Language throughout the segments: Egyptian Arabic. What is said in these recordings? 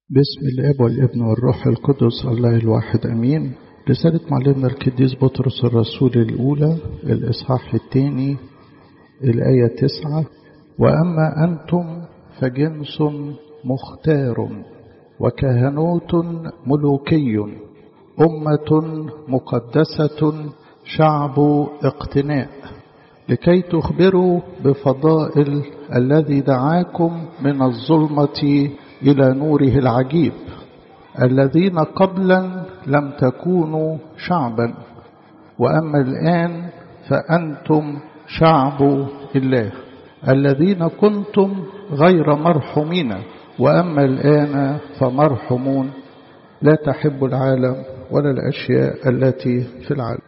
باسم الاب والابن والروح القدس الله الواحد امين رسالة معلمنا القديس بطرس الرسول الاولى الاصحاح الثاني الايه تسعة واما انتم فجنس مختار وكهنوت ملوكي امه مقدسه شعب اقتناء لكي تخبروا بفضائل الذي دعاكم من الظلمه إلى نوره العجيب الذين قبلا لم تكونوا شعبا وأما الآن فأنتم شعب الله الذين كنتم غير مرحومين وأما الآن فمرحومون لا تحب العالم ولا الأشياء التي في العالم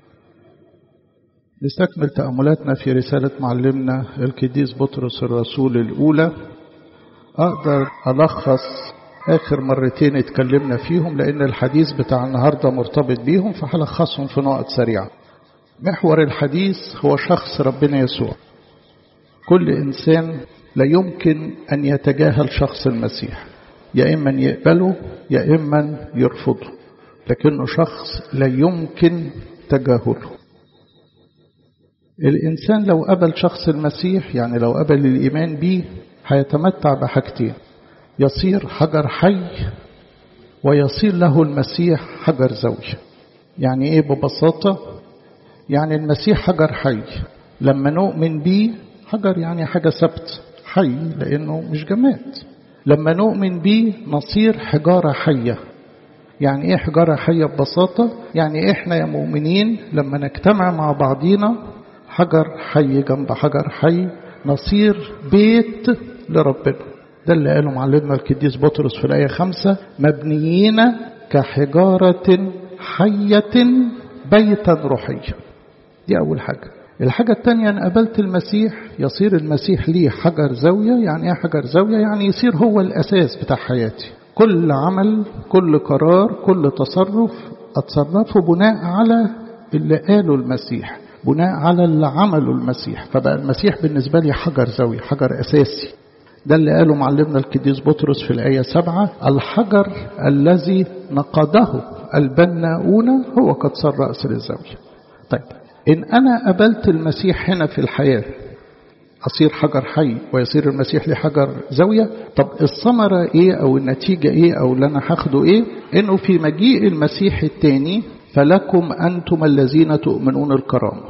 نستكمل تأملاتنا في رسالة معلمنا القديس بطرس الرسول الأولى أقدر ألخص آخر مرتين اتكلمنا فيهم لأن الحديث بتاع النهاردة مرتبط بيهم فهلخصهم في نقط سريعة محور الحديث هو شخص ربنا يسوع كل إنسان لا يمكن أن يتجاهل شخص المسيح يا إما يقبله يا إما يرفضه لكنه شخص لا يمكن تجاهله الإنسان لو قبل شخص المسيح يعني لو قبل الإيمان به هيتمتع بحاجتين يصير حجر حي ويصير له المسيح حجر زوجة يعني ايه ببساطة يعني المسيح حجر حي لما نؤمن بيه حجر يعني حاجة ثابت حي لأنه مش جماد لما نؤمن بيه نصير حجارة حية يعني ايه حجارة حية ببساطة يعني احنا يا مؤمنين لما نجتمع مع بعضينا حجر حي جنب حجر حي نصير بيت لربنا ده اللي قاله معلمنا القديس بطرس في الآية خمسة مبنيين كحجارة حية بيتا روحيا دي أول حاجة الحاجة الثانية أن قابلت المسيح يصير المسيح ليه حجر زاوية يعني إيه حجر زاوية يعني يصير هو الأساس بتاع حياتي كل عمل كل قرار كل تصرف أتصرفه بناء على اللي قاله المسيح بناء على اللي عمله المسيح فبقى المسيح بالنسبة لي حجر زاوية حجر أساسي ده اللي قاله معلمنا القديس بطرس في الآية سبعة الحجر الذي نقضه البناؤون هو قد صار رأس للزاوية طيب إن أنا قبلت المسيح هنا في الحياة أصير حجر حي ويصير المسيح لي حجر زاوية طب الثمرة إيه أو النتيجة إيه أو اللي أنا هاخده إيه إنه في مجيء المسيح الثاني فلكم أنتم الذين تؤمنون الكرامة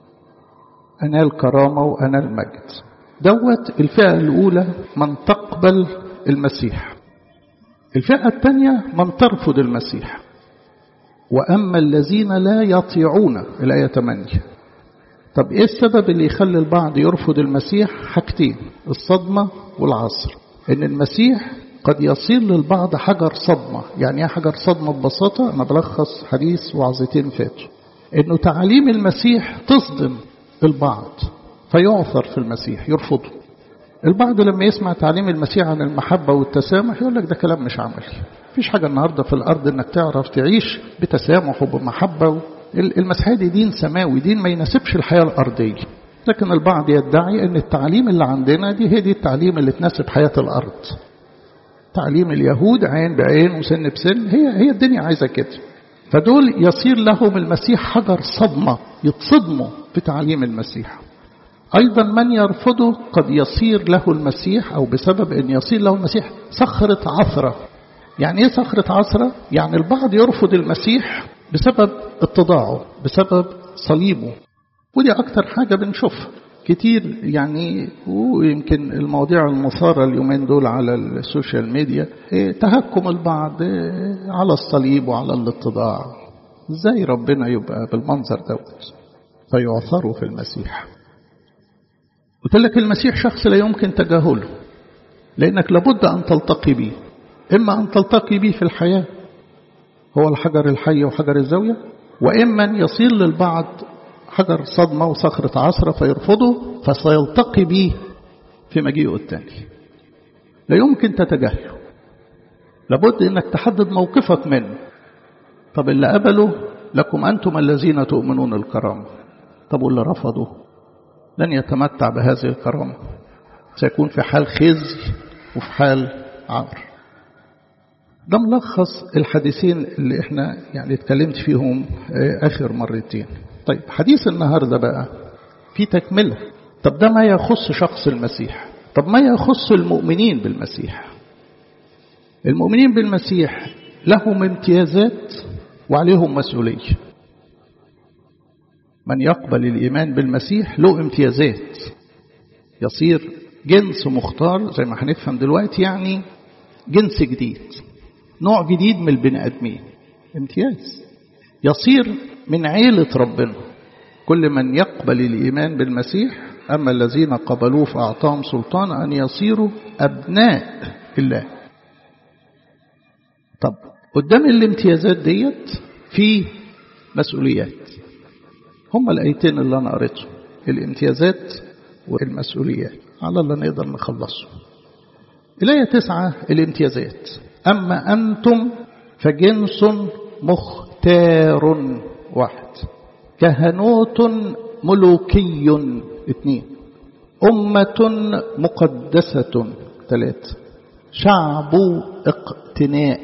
أنا الكرامة وأنا المجد دوت الفئة الأولى من تقبل المسيح الفئة الثانية من ترفض المسيح وأما الذين لا يطيعون الآية 8 طب إيه السبب اللي يخلي البعض يرفض المسيح حاجتين الصدمة والعصر إن المسيح قد يصير للبعض حجر صدمة يعني ايه حجر صدمة ببساطة أنا بلخص حديث وعظتين فاتوا إنه تعاليم المسيح تصدم البعض فيعثر في المسيح يرفضه البعض لما يسمع تعليم المسيح عن المحبة والتسامح يقول لك ده كلام مش عملي مفيش حاجة النهاردة في الأرض إنك تعرف تعيش بتسامح وبمحبة المسيحية دي دين سماوي دين ما يناسبش الحياة الأرضية لكن البعض يدعي أن التعليم اللي عندنا دي هي دي التعليم اللي تناسب حياة الأرض تعليم اليهود عين بعين وسن بسن هي هي الدنيا عايزة كده فدول يصير لهم المسيح حجر صدمة يتصدموا في تعليم المسيح أيضا من يرفضه قد يصير له المسيح أو بسبب أن يصير له المسيح صخرة عثرة يعني إيه صخرة عثرة؟ يعني البعض يرفض المسيح بسبب اتضاعه بسبب صليبه ودي أكتر حاجة بنشوفها كتير يعني ويمكن المواضيع المثارة اليومين دول على السوشيال ميديا تهكم البعض على الصليب وعلى الاتضاع ازاي ربنا يبقى بالمنظر دوت فيعثروا في المسيح قلت لك المسيح شخص لا يمكن تجاهله لأنك لابد أن تلتقي به إما أن تلتقي به في الحياة هو الحجر الحي وحجر الزاوية وإما يصير للبعض حجر صدمة وصخرة عصرة فيرفضه فسيلتقي به في مجيئه الثاني لا يمكن تتجاهله لابد انك تحدد موقفك منه طب اللي قبله لكم انتم الذين تؤمنون الكرامة طب واللي رفضوا لن يتمتع بهذه الكرامة سيكون في حال خزي وفي حال عار ده ملخص الحديثين اللي احنا يعني اتكلمت فيهم آخر مرتين طيب حديث النهاردة بقى في تكملة طب ده ما يخص شخص المسيح طب ما يخص المؤمنين بالمسيح المؤمنين بالمسيح لهم امتيازات وعليهم مسؤولية من يقبل الإيمان بالمسيح له امتيازات يصير جنس مختار زي ما هنفهم دلوقتي يعني جنس جديد نوع جديد من البني آدمين امتياز يصير من عيلة ربنا كل من يقبل الإيمان بالمسيح أما الذين قبلوه فأعطاهم سلطان أن يصيروا أبناء الله طب قدام الامتيازات ديت في مسؤوليات هما الآيتين اللي أنا قريتهم الامتيازات والمسؤوليات على الله نقدر نخلصه الآية تسعة الامتيازات أما أنتم فجنس مختار واحد كهنوت ملوكي اثنين أمة مقدسة ثلاثة شعب اقتناء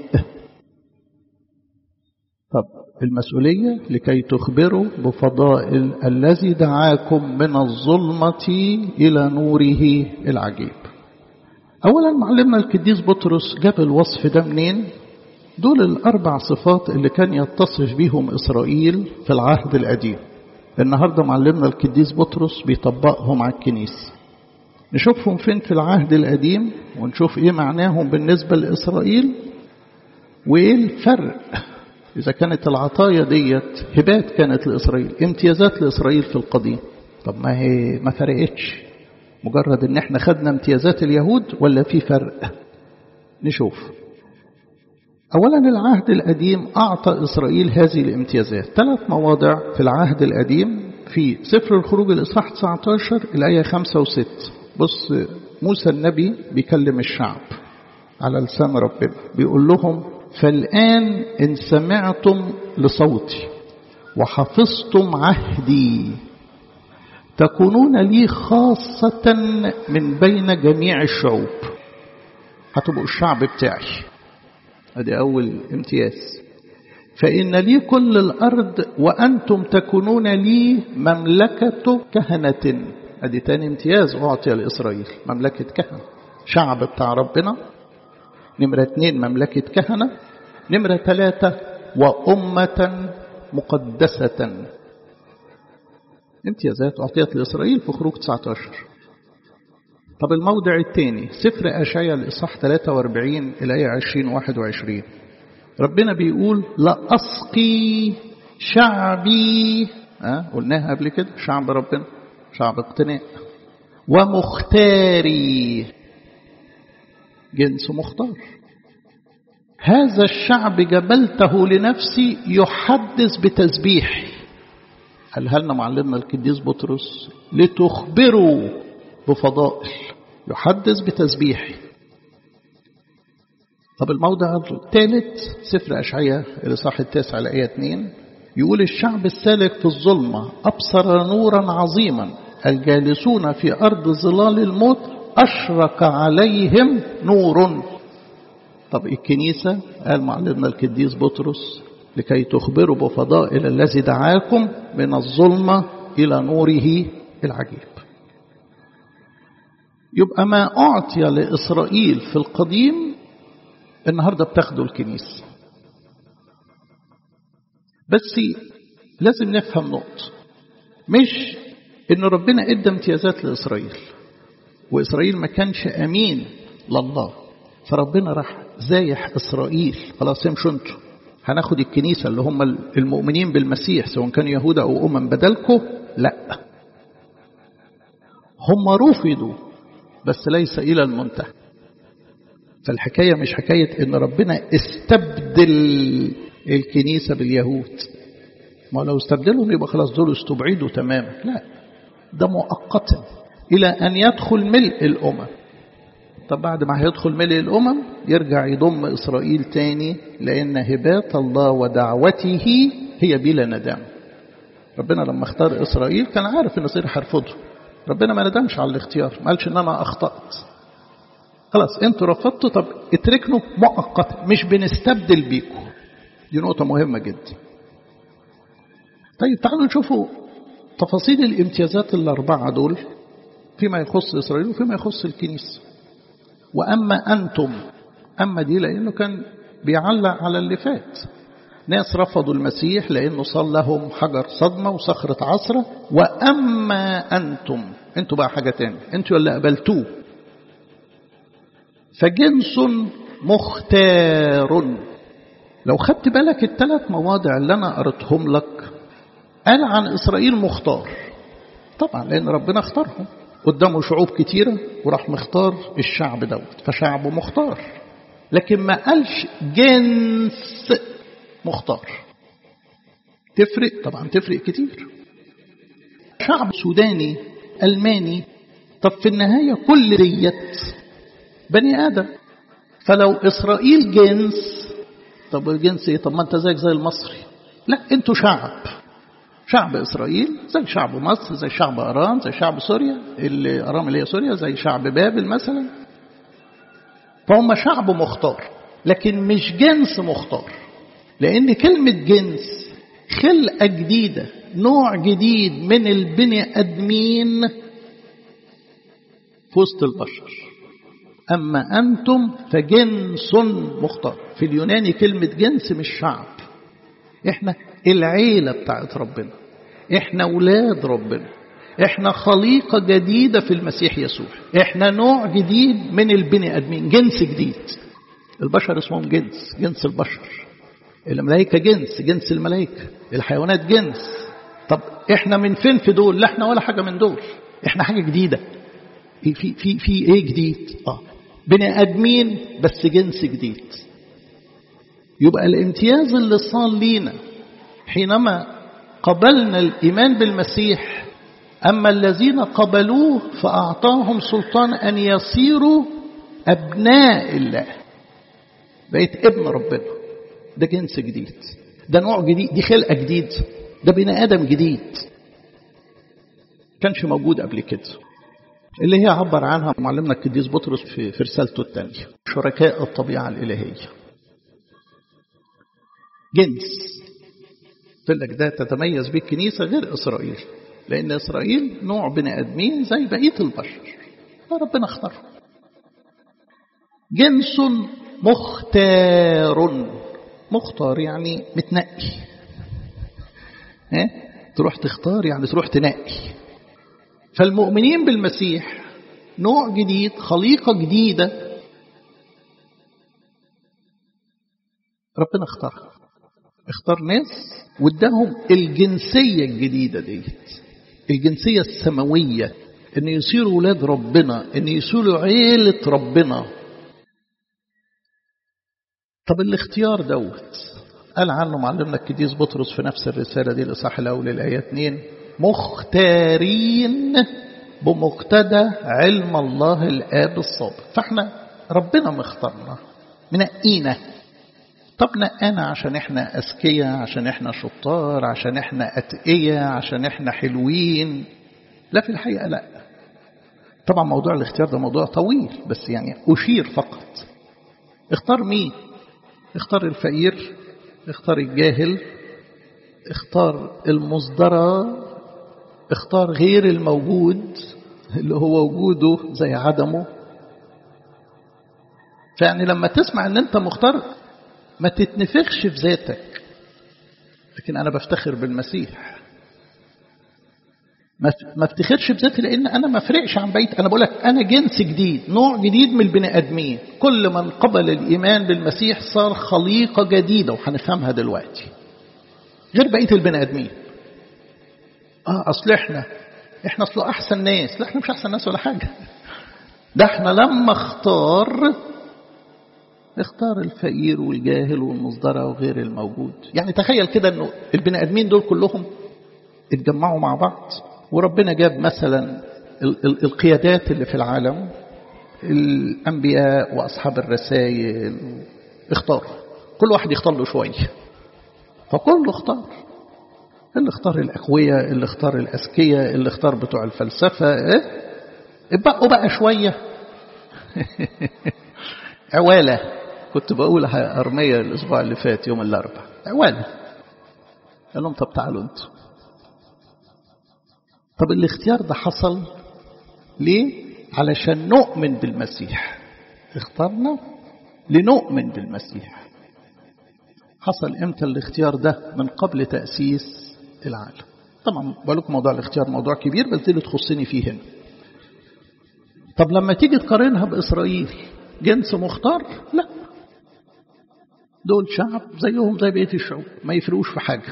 طب المسؤولية لكي تخبروا بفضائل الذي دعاكم من الظلمة إلى نوره العجيب أولا معلمنا القديس بطرس جاب الوصف ده منين دول الأربع صفات اللي كان يتصف بيهم إسرائيل في العهد القديم النهاردة معلمنا القديس بطرس بيطبقهم على الكنيسة نشوفهم فين في العهد القديم ونشوف ايه معناهم بالنسبة لإسرائيل وايه الفرق إذا كانت العطايا ديت هبات كانت لإسرائيل امتيازات لإسرائيل في القديم طب ما هي ما فرقتش مجرد ان احنا خدنا امتيازات اليهود ولا في فرق نشوف أولا العهد القديم أعطى إسرائيل هذه الامتيازات ثلاث مواضع في العهد القديم في سفر الخروج الإصحاح 19 الآية 5 و6 بص موسى النبي بيكلم الشعب على لسان ربنا بيقول لهم فالآن إن سمعتم لصوتي وحفظتم عهدي تكونون لي خاصة من بين جميع الشعوب هتبقوا الشعب بتاعي ادي اول امتياز فان لي كل الارض وانتم تكونون لي مملكه كهنه ادي تاني امتياز اعطي لاسرائيل مملكه كهنه شعب بتاع ربنا نمره اتنين مملكه كهنه نمره ثلاثه وامه مقدسه امتيازات اعطيت لاسرائيل في خروج 19 طب الموضع الثاني سفر أشعيا الإصحاح 43 الآية 20 21 ربنا بيقول لا أسقي شعبي أه؟ قلناها قبل كده شعب ربنا شعب اقتناء ومختاري جنس مختار هذا الشعب جبلته لنفسي يحدث بتسبيح قالها لنا معلمنا القديس بطرس لتخبروا بفضائل يحدث بتسبيح طب الموضع الثالث سفر أشعية الإصحاح التاسع الآية 2 يقول الشعب السالك في الظلمة أبصر نورا عظيما الجالسون في أرض ظلال الموت أشرق عليهم نور طب الكنيسة قال معلمنا القديس بطرس لكي تخبروا بفضائل الذي دعاكم من الظلمة إلى نوره العجيب يبقى ما أعطي لإسرائيل في القديم النهاردة بتاخده الكنيسة بس لازم نفهم نقطة مش إن ربنا إدى امتيازات لإسرائيل وإسرائيل ما كانش أمين لله فربنا راح زايح إسرائيل خلاص امشوا انتوا هناخد الكنيسة اللي هم المؤمنين بالمسيح سواء كانوا يهودا أو أمم بدلكم لا هم رفضوا بس ليس إلى المنتهى فالحكاية مش حكاية إن ربنا استبدل الكنيسة باليهود ما لو استبدلهم يبقى خلاص دول استبعدوا تماما لا ده مؤقتا إلى أن يدخل ملء الأمم طب بعد ما هيدخل ملء الأمم يرجع يضم إسرائيل تاني لأن هبات الله ودعوته هي بلا ندم ربنا لما اختار إسرائيل كان عارف إن إسرائيل هيرفضه ربنا ما ندمش على الاختيار ما قالش إن أنا أخطأت خلاص انتوا رفضتوا طب اتركنوا مؤقتا مش بنستبدل بيكم دي نقطة مهمة جدا طيب تعالوا نشوفوا تفاصيل الامتيازات الأربعة دول فيما يخص إسرائيل وفيما يخص الكنيسة وأما أنتم أما دي لأنه كان بيعلق على اللي فات ناس رفضوا المسيح لأنه صار لهم حجر صدمة وصخرة عصرة وأما أنتم أنتوا بقى حاجة تاني أنتوا اللي قبلتوه فجنس مختار لو خدت بالك الثلاث مواضع اللي أنا قريتهم لك قال عن إسرائيل مختار طبعا لأن ربنا اختارهم قدامه شعوب كتيرة وراح مختار الشعب دوت فشعب مختار لكن ما قالش جنس مختار تفرق طبعا تفرق كتير شعب سوداني ألماني طب في النهاية كل ديت بني آدم فلو إسرائيل جنس طب الجنس إيه طب ما أنت زيك زي المصري لا أنتوا شعب شعب إسرائيل زي شعب مصر زي شعب أرام زي شعب سوريا اللي أرام اللي هي سوريا زي شعب بابل مثلا فهم شعب مختار لكن مش جنس مختار لأن كلمة جنس خلقة جديدة نوع جديد من البني أدمين في وسط البشر أما أنتم فجنس مختار في اليوناني كلمة جنس مش شعب إحنا العيلة بتاعت ربنا إحنا أولاد ربنا إحنا خليقة جديدة في المسيح يسوع إحنا نوع جديد من البني أدمين جنس جديد البشر اسمهم جنس جنس البشر الملائكة جنس جنس الملائكة الحيوانات جنس طب احنا من فين في دول لا احنا ولا حاجة من دول احنا حاجة جديدة في في في ايه جديد اه بني ادمين بس جنس جديد يبقى الامتياز اللي صار لينا حينما قبلنا الايمان بالمسيح اما الذين قبلوه فاعطاهم سلطان ان يصيروا ابناء الله بقيت ابن ربنا ده جنس جديد ده نوع جديد دي خلقة جديد ده بني آدم جديد كانش موجود قبل كده اللي هي عبر عنها معلمنا القديس بطرس في, في رسالته الثانية شركاء الطبيعة الإلهية جنس قلت لك ده تتميز به الكنيسة غير إسرائيل لأن إسرائيل نوع بني آدمين زي بقية البشر ربنا اختارهم جنس مختار مختار يعني متنقي ها تروح تختار يعني تروح تنقي فالمؤمنين بالمسيح نوع جديد خليقة جديدة ربنا اختارها اختار ناس واداهم الجنسية الجديدة ديت الجنسية السماوية ان يصيروا ولاد ربنا ان يصيروا عيلة ربنا طب الاختيار دوت قال عنه معلمنا القديس بطرس في نفس الرسالة دي الإصحاح الأول الآية 2 مختارين بمقتضى علم الله الآب الصادق فاحنا ربنا مختارنا منقينا طب نقانا عشان احنا أذكياء عشان احنا شطار عشان احنا أتقية عشان احنا حلوين لا في الحقيقة لا طبعا موضوع الاختيار ده موضوع طويل بس يعني أشير فقط اختار مين اختار الفقير اختار الجاهل اختار المصدرة اختار غير الموجود اللي هو وجوده زي عدمه فيعني لما تسمع ان انت مختار ما تتنفخش في ذاتك لكن انا بفتخر بالمسيح ما افتخرش بذاتي لان انا ما فرقش عن بيت انا بقول لك انا جنس جديد نوع جديد من البني ادمين كل من قبل الايمان بالمسيح صار خليقه جديده وهنفهمها دلوقتي غير بقيه البني ادمين اه اصل احنا احنا اصله احسن ناس لا احنا مش احسن ناس ولا حاجه ده احنا لما اختار اختار الفقير والجاهل والمصدرة وغير الموجود يعني تخيل كده انه البني ادمين دول كلهم اتجمعوا مع بعض وربنا جاب مثلا القيادات اللي في العالم الأنبياء وأصحاب الرسائل اختاروا كل واحد يختار له شوية فكله اختار اللي اختار الأقوياء اللي اختار الأذكياء اللي اختار بتوع الفلسفة اه؟ بقوا بقى شوية عوالة كنت بقولها أرمية الأسبوع اللي فات يوم الأربعاء عوالة قال لهم طب تعالوا انتوا طب الاختيار ده حصل ليه علشان نؤمن بالمسيح اخترنا لنؤمن بالمسيح حصل امتى الاختيار ده من قبل تأسيس العالم طبعا بقول لكم موضوع الاختيار موضوع كبير بس دي اللي تخصني فيه هنا طب لما تيجي تقارنها بإسرائيل جنس مختار لا دول شعب زيهم زي بقية الشعوب ما يفرقوش في حاجة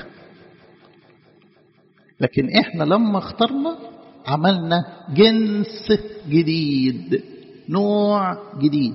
لكن احنا لما اخترنا عملنا جنس جديد نوع جديد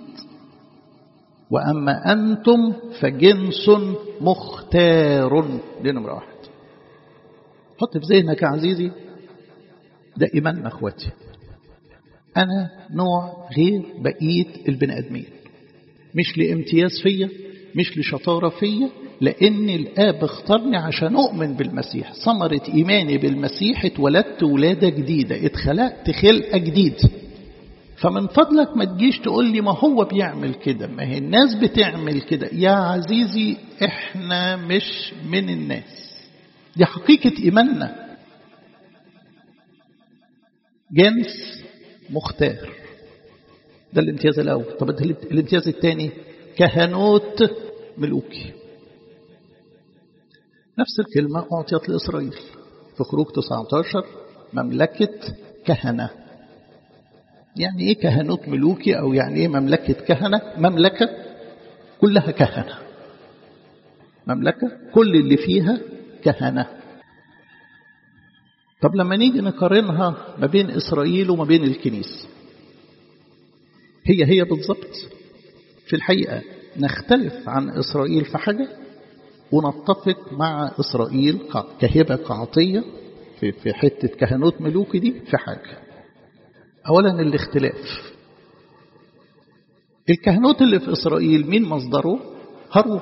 وأما أنتم فجنس مختار دي نمرة واحد حط في ذهنك يا عزيزي ده إيماننا أخواتي أنا نوع غير بقية البني آدمين مش لامتياز فيا مش لشطارة فيا لأن الآب اختارني عشان أؤمن بالمسيح ثمرة إيماني بالمسيح اتولدت ولادة جديدة اتخلقت خلقة جديدة فمن فضلك ما تجيش تقول لي ما هو بيعمل كده ما هي الناس بتعمل كده يا عزيزي احنا مش من الناس دي حقيقة إيماننا جنس مختار ده الامتياز الأول طب الامتياز الثاني كهنوت ملوكي نفس الكلمة أعطيت لإسرائيل في خروج 19 مملكة كهنة يعني إيه كهنوت ملوكي أو يعني إيه مملكة كهنة مملكة كلها كهنة مملكة كل اللي فيها كهنة طب لما نيجي نقارنها ما بين إسرائيل وما بين الكنيسة هي هي بالضبط في الحقيقة نختلف عن إسرائيل في حاجة ونتفق مع إسرائيل كهبة كعطية في في حتة كهنوت ملوكي دي في حاجة أولا الاختلاف الكهنوت اللي في إسرائيل مين مصدره هارون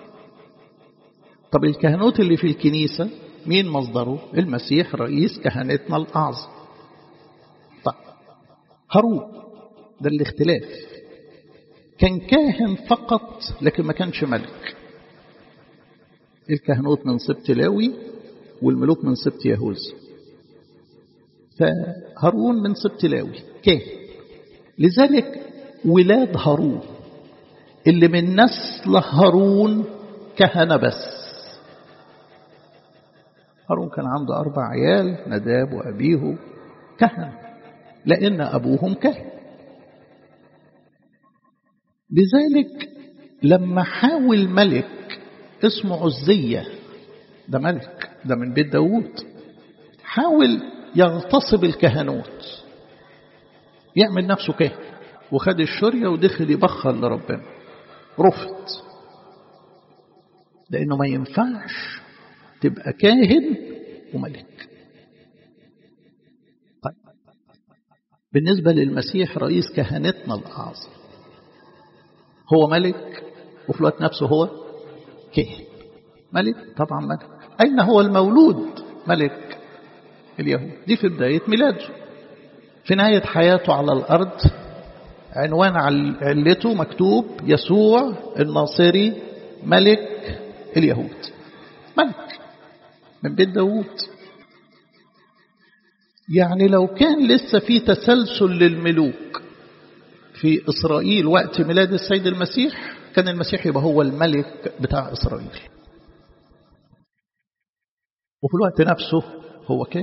طب الكهنوت اللي في الكنيسة مين مصدره المسيح رئيس كهنتنا الأعظم طيب هارون ده الاختلاف كان كاهن فقط لكن ما كانش ملك الكهنوت من سبط لاوي والملوك من سبط يهوذا فهارون من سبط لاوي كاهن لذلك ولاد هارون اللي من نسل هارون كهنة بس هارون كان عنده أربع عيال نداب وأبيه كهنة لأن أبوهم كهن لذلك لما حاول ملك اسمه عزية ده ملك ده من بيت داوود حاول يغتصب الكهنوت يعمل نفسه كاهن وخد الشرية ودخل يبخر لربنا رفض لأنه ما ينفعش تبقى كاهن وملك طيب بالنسبة للمسيح رئيس كهنتنا الأعظم هو ملك وفي الوقت نفسه هو كاهن ملك طبعا ملك أين هو المولود ملك اليهود دي في بداية ميلاده في نهاية حياته على الأرض عنوان علته مكتوب يسوع الناصري ملك اليهود ملك من بيت داوود يعني لو كان لسه في تسلسل للملوك في إسرائيل وقت ميلاد السيد المسيح كان المسيح يبقى هو الملك بتاع إسرائيل وفي الوقت نفسه هو كان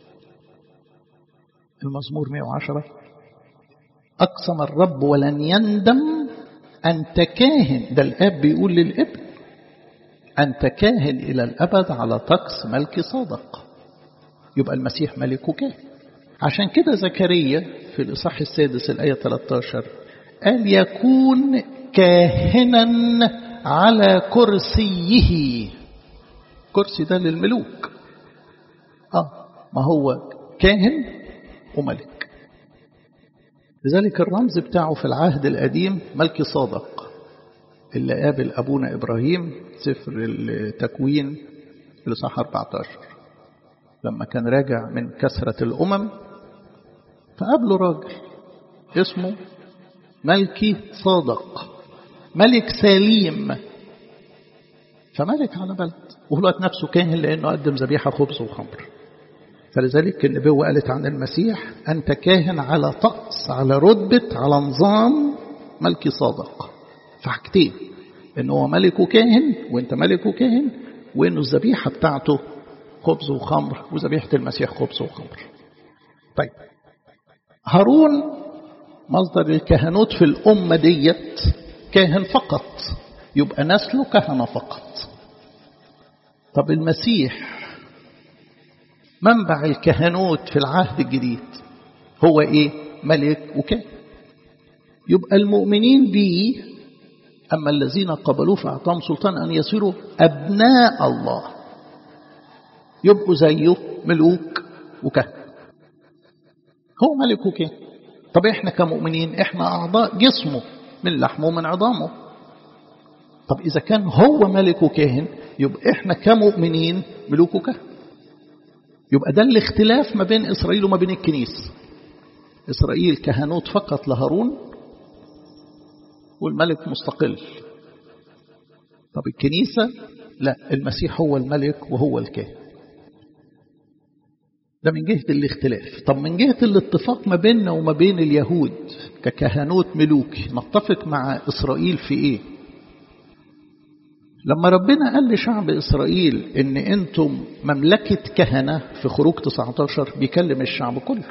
المزمور 110 أقسم الرب ولن يندم أنت كاهن ده الأب بيقول للابن أنت كاهن إلى الأبد على طقس ملك صادق يبقى المسيح ملك وكاهن عشان كده زكريا في الإصحاح السادس الآية 13 قال يكون كاهنا على كرسيه كرسي ده للملوك آه ما هو كاهن وملك لذلك الرمز بتاعه في العهد القديم ملك صادق اللي قابل أبونا إبراهيم سفر التكوين في الإصحاح 14 لما كان راجع من كثرة الأمم فقابله راجل اسمه ملكي صادق ملك سليم فملك على بلد وهو نفسه كاهن لأنه قدم ذبيحة خبز وخمر فلذلك النبوة قالت عن المسيح أنت كاهن على طقس على رتبة على نظام ملكي صادق فحاجتين إن هو ملك وكاهن وأنت ملك وكاهن وإنه الذبيحة بتاعته خبز وخمر وذبيحة المسيح خبز وخمر طيب هارون مصدر الكهنوت في الأمة ديت كاهن فقط يبقى نسله كهنة فقط طب المسيح منبع الكهنوت في العهد الجديد هو ايه ملك وكاهن يبقى المؤمنين به أما الذين قبلوه فأعطاهم سلطان أن يصيروا أبناء الله يبقوا زيه ملوك وكهن هو ملك وكاهن طب احنا كمؤمنين احنا أعضاء جسمه من لحمه ومن عظامه طب إذا كان هو ملك وكاهن يبقى احنا كمؤمنين ملوك وكهن يبقى ده الاختلاف ما بين إسرائيل وما بين الكنيسة إسرائيل كهنوت فقط لهارون والملك مستقل طب الكنيسة لا المسيح هو الملك وهو الكاهن ده من جهة الاختلاف طب من جهة الاتفاق ما بيننا وما بين اليهود ككهنوت ملوك نتفق مع إسرائيل في إيه لما ربنا قال لشعب إسرائيل إن أنتم مملكة كهنة في خروج 19 بيكلم الشعب كله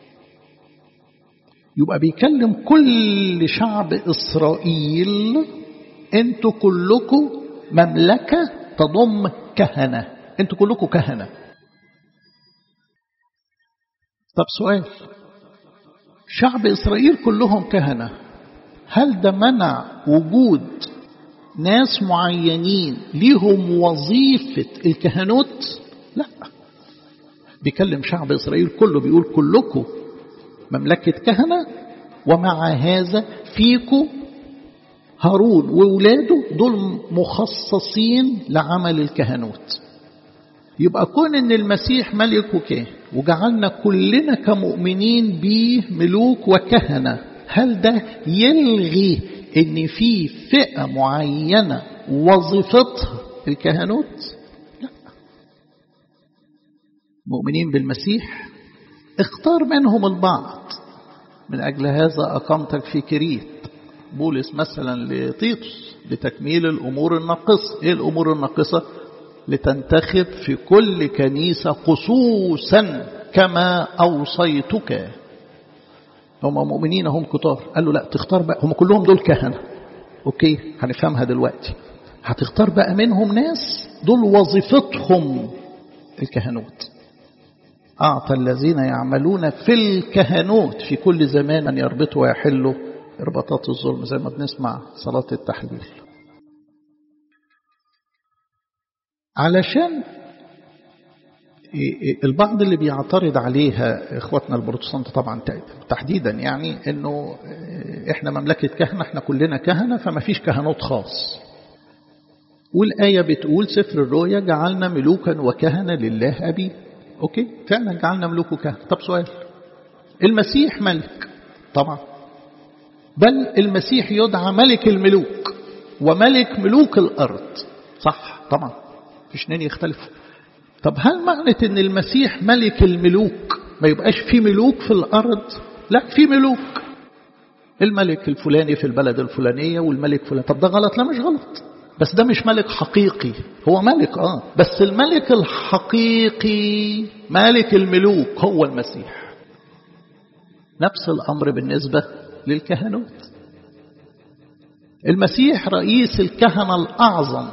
يبقى بيكلم كل شعب إسرائيل أنتوا كلكم مملكة تضم كهنة أنتوا كلكم كهنة طب سؤال شعب إسرائيل كلهم كهنة هل ده منع وجود ناس معينين ليهم وظيفة الكهنوت لا بيكلم شعب إسرائيل كله بيقول كلكم مملكة كهنة ومع هذا فيكم هارون وولاده دول مخصصين لعمل الكهنوت يبقى كون ان المسيح ملك وكاهن وجعلنا كلنا كمؤمنين بيه ملوك وكهنة هل ده يلغي ان في فئة معينة وظيفتها الكهنوت لا مؤمنين بالمسيح اختار منهم البعض من أجل هذا أقامتك في كريت بولس مثلا لطيطس لتكميل الأمور الناقصة إيه الأمور الناقصة لتنتخب في كل كنيسة خصوصا كما أوصيتك هم مؤمنين هم كتار قال له لا تختار بقى هم كلهم دول كهنة أوكي هنفهمها دلوقتي هتختار بقى منهم ناس دول وظيفتهم الكهنوت أعطى الذين يعملون في الكهنوت في كل زمان أن يربطوا ويحلوا إرباطات الظلم زي ما بنسمع صلاة التحليل علشان البعض اللي بيعترض عليها اخواتنا البروتستانت طبعا تحديدا يعني انه احنا مملكة كهنة احنا كلنا كهنة فما فيش كهنوت خاص والآية بتقول سفر الرؤيا جعلنا ملوكا وكهنة لله أبي أوكي فعلا جعلنا ملوك وكهنة طب سؤال المسيح ملك طبعا بل المسيح يدعى ملك الملوك وملك ملوك الأرض صح طبعا فيش اثنين يختلفوا طب هل معنى ان المسيح ملك الملوك ما يبقاش في ملوك في الأرض لا في ملوك الملك الفلاني في البلد الفلانية والملك فلان طب ده غلط لا مش غلط بس ده مش ملك حقيقي هو ملك اه بس الملك الحقيقي ملك الملوك هو المسيح نفس الأمر بالنسبة للكهنوت المسيح رئيس الكهنة الأعظم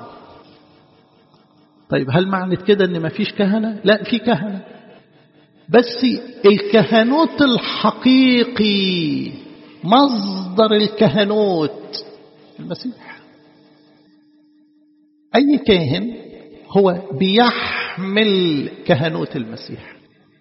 طيب هل معنى كده ان مفيش كهنة لا في كهنة بس الكهنوت الحقيقي مصدر الكهنوت المسيح أي كاهن هو بيحمل كهنوت المسيح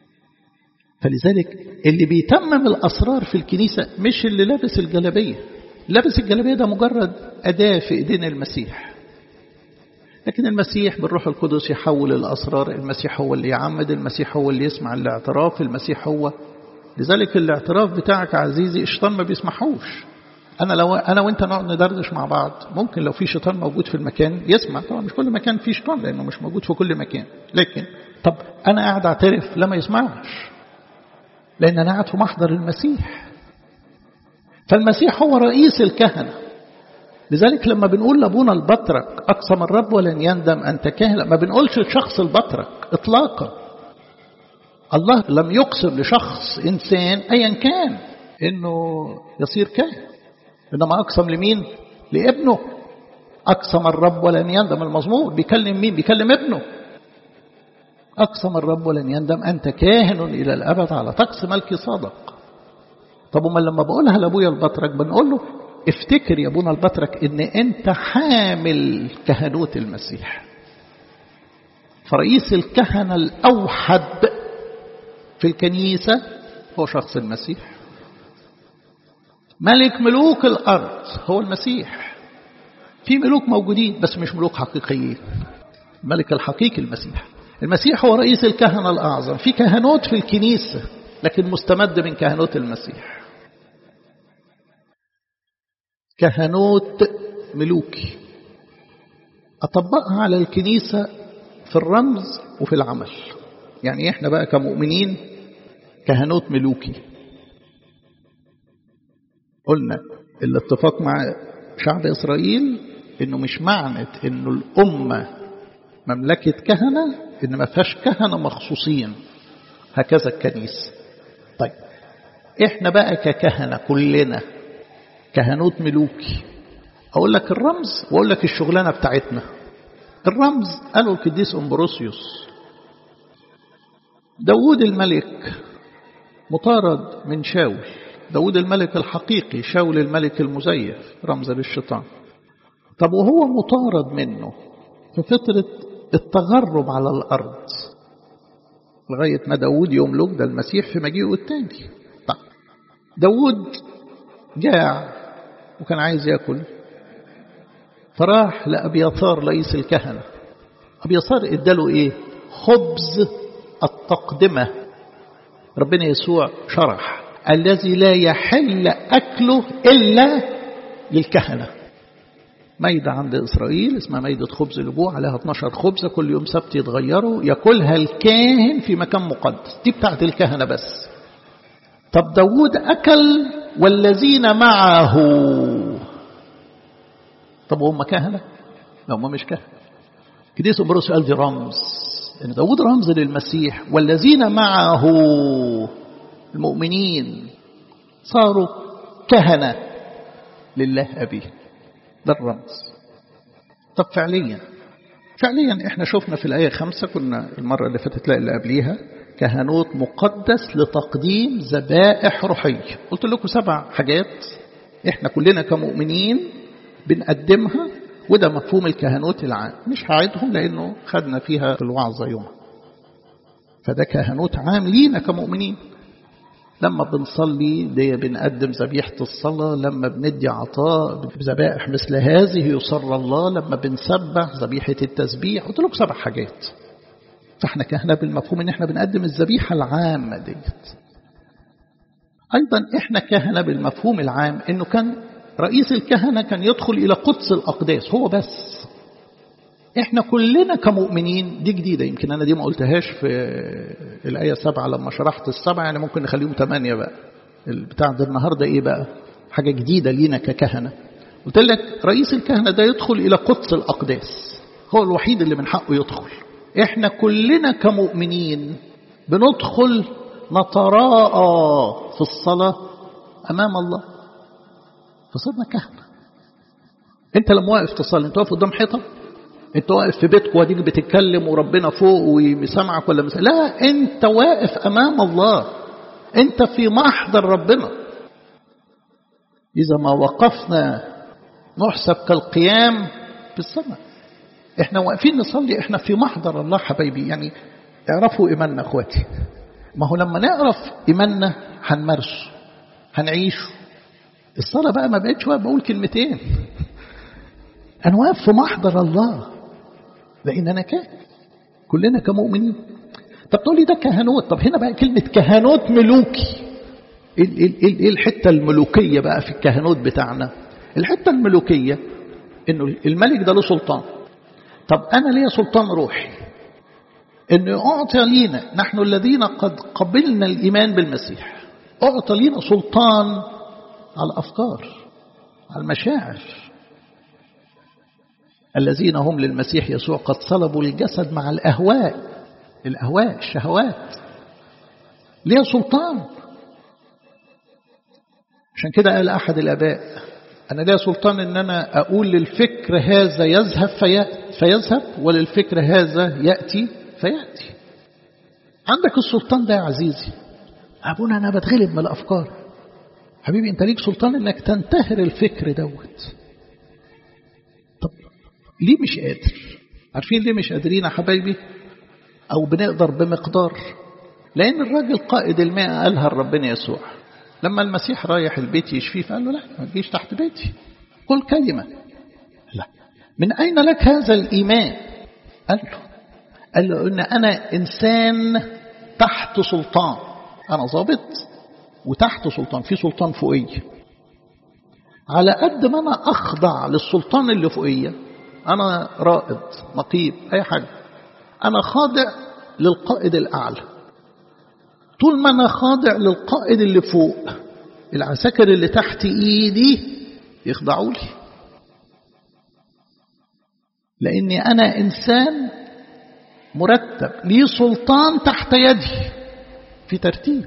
فلذلك اللي بيتمم الأسرار في الكنيسة مش اللي لابس الجلابية لابس الجلابية ده مجرد أداة في إيدين المسيح لكن المسيح بالروح القدس يحول الأسرار المسيح هو اللي يعمد المسيح هو اللي يسمع الاعتراف المسيح هو لذلك الاعتراف بتاعك عزيزي الشيطان ما بيسمحوش أنا لو أنا وأنت نقعد ندردش مع بعض ممكن لو في شيطان موجود في المكان يسمع طبعا مش كل مكان فيه شيطان لأنه مش موجود في كل مكان لكن طب أنا قاعد أعترف لما يسمعش لأن أنا قاعد في محضر المسيح فالمسيح هو رئيس الكهنة لذلك لما بنقول لابونا البطرك أقسم الرب ولن يندم أنت كاهن ما بنقولش لشخص البطرك إطلاقا الله لم يقسم لشخص إنسان أيا كان إنه يصير كاهن إنما أقسم لمين لابنه أقسم الرب ولن يندم المزمور بيكلم مين بيكلم ابنه أقسم الرب ولن يندم أنت كاهن إلى الأبد على طقس ملك صادق طب وما لما بقولها لأبويا البطرك بنقول له افتكر يا ابونا البطرك ان انت حامل كهنوت المسيح فرئيس الكهنة الأوحد في الكنيسة هو شخص المسيح ملك ملوك الأرض هو المسيح في ملوك موجودين بس مش ملوك حقيقيين الملك الحقيقي المسيح المسيح هو رئيس الكهنة الأعظم في كهنوت في الكنيسة لكن مستمد من كهنوت المسيح كهنوت ملوكي أطبقها على الكنيسة في الرمز وفي العمل يعني إحنا بقى كمؤمنين كهنوت ملوكي قلنا الاتفاق مع شعب إسرائيل إنه مش معنى إنه الأمة مملكة كهنة إن ما فيهاش كهنة مخصوصين هكذا الكنيسة طيب إحنا بقى ككهنة كلنا كهنوت ملوكي أقول لك الرمز وأقول لك الشغلانة بتاعتنا الرمز قالوا القديس أمبروسيوس داود الملك مطارد من شاول داود الملك الحقيقي شاول الملك المزيف رمز للشيطان طب وهو مطارد منه في فترة التغرب على الأرض لغاية ما داود يملك ده المسيح في مجيئه التاني طيب داود جاع وكان عايز ياكل فراح لأبياثار رئيس الكهنة أبياثار اداله ايه خبز التقدمة ربنا يسوع شرح الذي لا يحل أكله إلا للكهنة ميدة عند إسرائيل اسمها ميدة خبز الأبوع عليها 12 خبزة كل يوم سبت يتغيروا يأكلها الكاهن في مكان مقدس دي بتاعت الكهنة بس طب داود أكل والذين معه طب هم كهنة لا هم مش كهنة كديس أمبروس قال دي رمز إن يعني داود رمز للمسيح والذين معه المؤمنين صاروا كهنة لله أبيه ده الرمز طب فعليا فعليا احنا شفنا في الآية خمسة كنا المرة اللي فاتت لا اللي قبليها كهنوت مقدس لتقديم ذبائح روحية قلت لكم سبع حاجات احنا كلنا كمؤمنين بنقدمها وده مفهوم الكهنوت العام مش هعيدهم لأنه خدنا فيها في الوعظة يوم فده كهنوت عام لينا كمؤمنين لما بنصلي دي بنقدم ذبيحة الصلاة لما بندي عطاء بذبائح مثل هذه يصر الله لما بنسبح ذبيحة التسبيح قلت لكم سبع حاجات فاحنا كهنة بالمفهوم ان احنا بنقدم الذبيحة العامة ديت ايضا احنا كهنة بالمفهوم العام انه كان رئيس الكهنة كان يدخل الى قدس الاقداس هو بس احنا كلنا كمؤمنين دي جديدة يمكن انا دي ما قلتهاش في الآية سبعة لما شرحت السبعة يعني ممكن نخليهم ثمانية بقى البتاع ده النهاردة ايه بقى حاجة جديدة لينا ككهنة قلت لك رئيس الكهنة ده يدخل إلى قدس الأقداس هو الوحيد اللي من حقه يدخل احنا كلنا كمؤمنين بندخل نتراءى في الصلاة أمام الله فصرنا كهنة انت لما واقف تصلي انت واقف قدام حيطة انت واقف في بيتك واديك بتتكلم وربنا فوق ويسمعك ولا مس... لا انت واقف امام الله انت في محضر ربنا اذا ما وقفنا نحسب كالقيام في السماء احنا واقفين نصلي احنا في محضر الله حبايبي يعني اعرفوا ايماننا اخواتي ما هو لما نعرف ايماننا هنمارسه هنعيشه الصلاه بقى ما بقتش واقف بقول كلمتين انا واقف في محضر الله لان انا كاهن كلنا كمؤمنين طب تقول لي ده كهنوت طب هنا بقى كلمه كهنوت ملوكي ايه الحتة الملوكية بقى في الكهنوت بتاعنا الحتة الملوكية انه الملك ده له سلطان طب انا ليا سلطان روحي انه اعطي لينا نحن الذين قد قبلنا الايمان بالمسيح اعطى لينا سلطان على الافكار على المشاعر الذين هم للمسيح يسوع قد صلبوا الجسد مع الاهواء الاهواء الشهوات ليها سلطان عشان كده قال احد الاباء انا ليا سلطان ان انا اقول للفكر هذا يذهب في فيذهب وللفكر هذا ياتي فياتي عندك السلطان ده يا عزيزي ابونا انا بتغلب من الافكار حبيبي انت ليك سلطان انك تنتهر الفكر دوت طب ليه مش قادر عارفين ليه مش قادرين يا حبايبي او بنقدر بمقدار لان الراجل قائد الماء قالها لربنا يسوع لما المسيح رايح البيت يشفيه فقال له لا ما تجيش تحت بيتي قل كلمة لا من أين لك هذا الإيمان قال له قال له إن أنا إنسان تحت سلطان أنا ضابط وتحت سلطان في سلطان فوقية على قد ما أنا أخضع للسلطان اللي فوقية أنا رائد نقيب أي حاجة أنا خاضع للقائد الأعلى طول ما أنا خاضع للقائد اللي فوق العساكر اللي تحت إيدي يخضعوا لي لأني أنا إنسان مرتب لي سلطان تحت يدي في ترتيب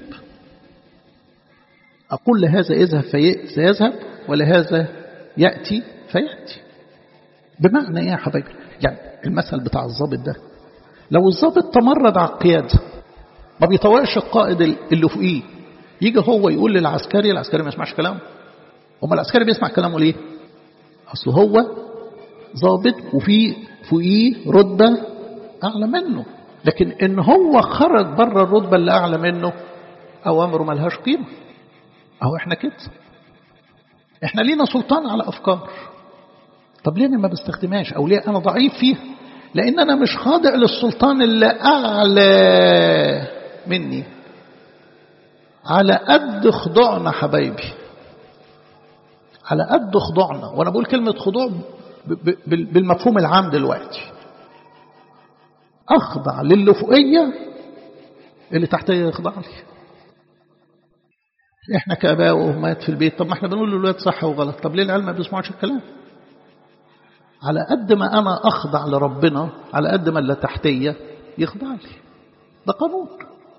أقول لهذا اذهب فيذهب ولهذا يأتي فيأتي بمعنى إيه يا حبايبي يعني المثل بتاع الضابط ده لو الضابط تمرد على القيادة ما بيطوعش القائد اللي فوقيه يجي هو يقول للعسكري العسكري ما يسمعش كلامه أما العسكري بيسمع كلامه ليه أصل هو ضابط وفي فوقيه رتبة أعلى منه لكن إن هو خرج بره الرتبة اللي أعلى منه أوامره ملهاش قيمة أهو إحنا كده إحنا لينا سلطان على أفكار طب ليه أنا ما بستخدمهاش أو ليه أنا ضعيف فيها لأن أنا مش خاضع للسلطان اللي أعلى مني على قد خضوعنا حبايبي على قد خضوعنا وأنا بقول كلمة خضوع بالمفهوم العام دلوقتي أخضع للي فوقية اللي تحتية يخضع لي احنا كاباء وامهات في البيت طب ما احنا بنقول للولاد صح وغلط طب ليه العيال ما بيسمعوش الكلام على قد ما انا اخضع لربنا على قد ما اللي تحتيه يخضع لي ده قانون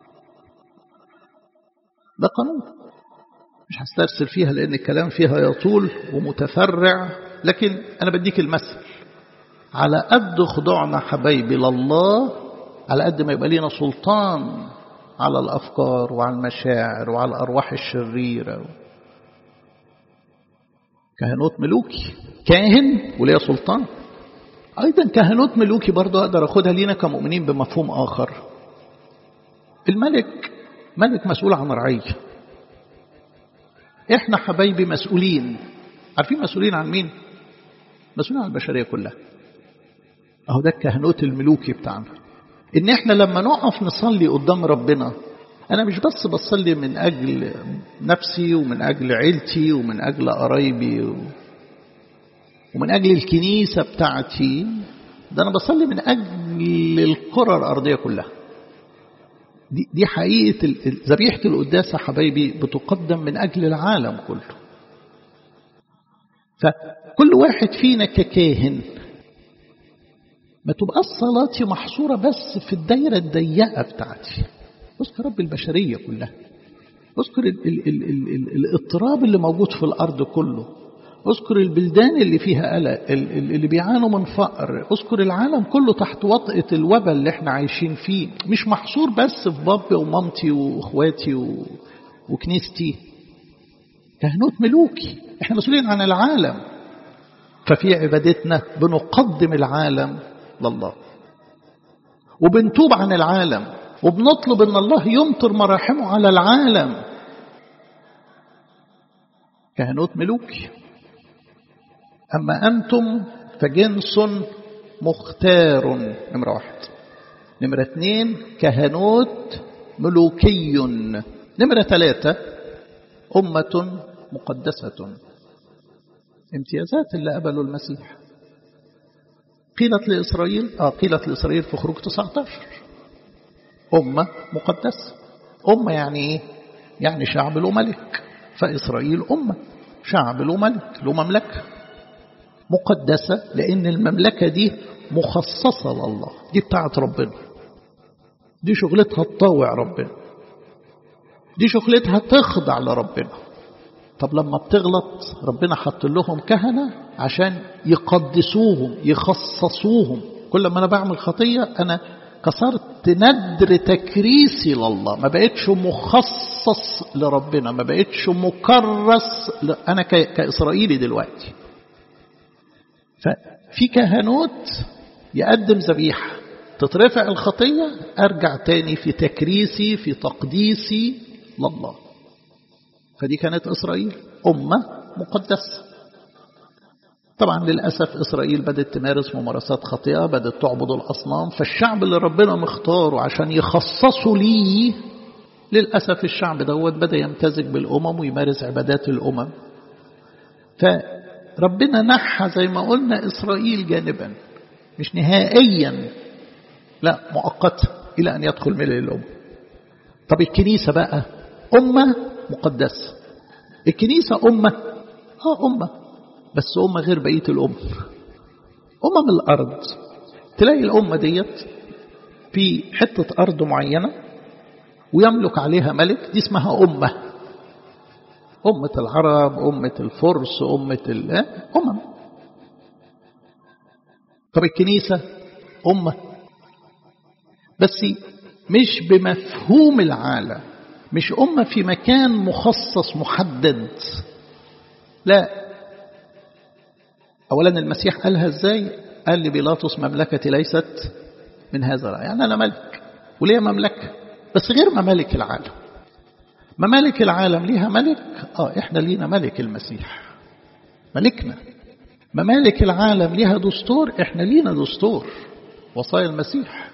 ده قانون مش هسترسل فيها لان الكلام فيها يطول ومتفرع لكن انا بديك المثل على قد خضوعنا حبايبي لله على قد ما يبقى لينا سلطان على الأفكار وعلى المشاعر وعلى الأرواح الشريرة كهنوت ملوكي كاهن وليه سلطان أيضا كهنوت ملوكي برضه أقدر أخدها لينا كمؤمنين بمفهوم آخر الملك ملك مسؤول عن رعية إحنا حبايبي مسؤولين عارفين مسؤولين عن مين؟ مسؤولين عن البشرية كلها أهو ده الكهنوت الملوكي بتاعنا ان احنا لما نقف نصلي قدام ربنا انا مش بس بصلي من اجل نفسي ومن اجل عيلتي ومن اجل قرايبي ومن اجل الكنيسة بتاعتي ده انا بصلي من اجل الكرة الارضية كلها دي, دي حقيقة ذبيحة القداسة حبايبي بتقدم من اجل العالم كله فكل واحد فينا ككاهن ما تبقى صلاتي محصورة بس في الدايرة الضيقة بتاعتي اذكر رب البشرية كلها اذكر ال ال ال ال ال الاضطراب اللي موجود في الأرض كله اذكر البلدان اللي فيها قلق اللي بيعانوا من فقر اذكر العالم كله تحت وطئة الوباء اللي احنا عايشين فيه مش محصور بس في بابي ومامتي واخواتي و... وكنيستي كهنوت ملوكي احنا مسؤولين عن العالم ففي عبادتنا بنقدم العالم لله وبنتوب عن العالم وبنطلب ان الله يمطر مراحمه على العالم كهنوت ملوكي اما انتم فجنس مختار نمرة واحد نمرة اثنين كهنوت ملوكي نمرة ثلاثة أمة مقدسة امتيازات اللي قبلوا المسيح قيلت لإسرائيل آه قيلت لإسرائيل في خروج 19 أمة مقدسة أمة يعني إيه؟ يعني شعب له ملك فإسرائيل أمة شعب له ملك له مملكة مقدسة لأن المملكة دي مخصصة لله دي بتاعت ربنا دي شغلتها تطاوع ربنا دي شغلتها تخضع لربنا طب لما بتغلط ربنا حط لهم كهنة عشان يقدسوهم يخصصوهم كل ما أنا بعمل خطية أنا كسرت ندر تكريسي لله ما بقتش مخصص لربنا ما بقتش مكرس ل... أنا ك... كإسرائيلي دلوقتي ففي كهنوت يقدم ذبيحة تترفع الخطية أرجع تاني في تكريسي في تقديسي لله فدي كانت إسرائيل أمة مقدسة طبعا للأسف إسرائيل بدأت تمارس ممارسات خاطئة بدأت تعبد الأصنام فالشعب اللي ربنا مختاره عشان يخصصوا ليه للأسف الشعب دوت بدأ يمتزج بالأمم ويمارس عبادات الأمم فربنا نحى زي ما قلنا إسرائيل جانبا مش نهائيا لا مؤقتا إلى أن يدخل ملء الأمم طب الكنيسة بقى أمة مقدسة الكنيسة أمة آه أمة بس أمة غير بقية الأمم أمم الأرض تلاقي الأمة ديت في حتة أرض معينة ويملك عليها ملك دي اسمها أمة أمة العرب أمة الفرس أمة ال أمم طب الكنيسة أمة بس مش بمفهوم العالم مش أمة في مكان مخصص محدد لا أولا المسيح قالها إزاي قال لبيلاطس مملكتي ليست من هذا العالم يعني أنا ملك وليه مملكة بس غير ممالك العالم ممالك العالم ليها ملك آه إحنا لينا ملك المسيح ملكنا ممالك العالم ليها دستور إحنا لينا دستور وصايا المسيح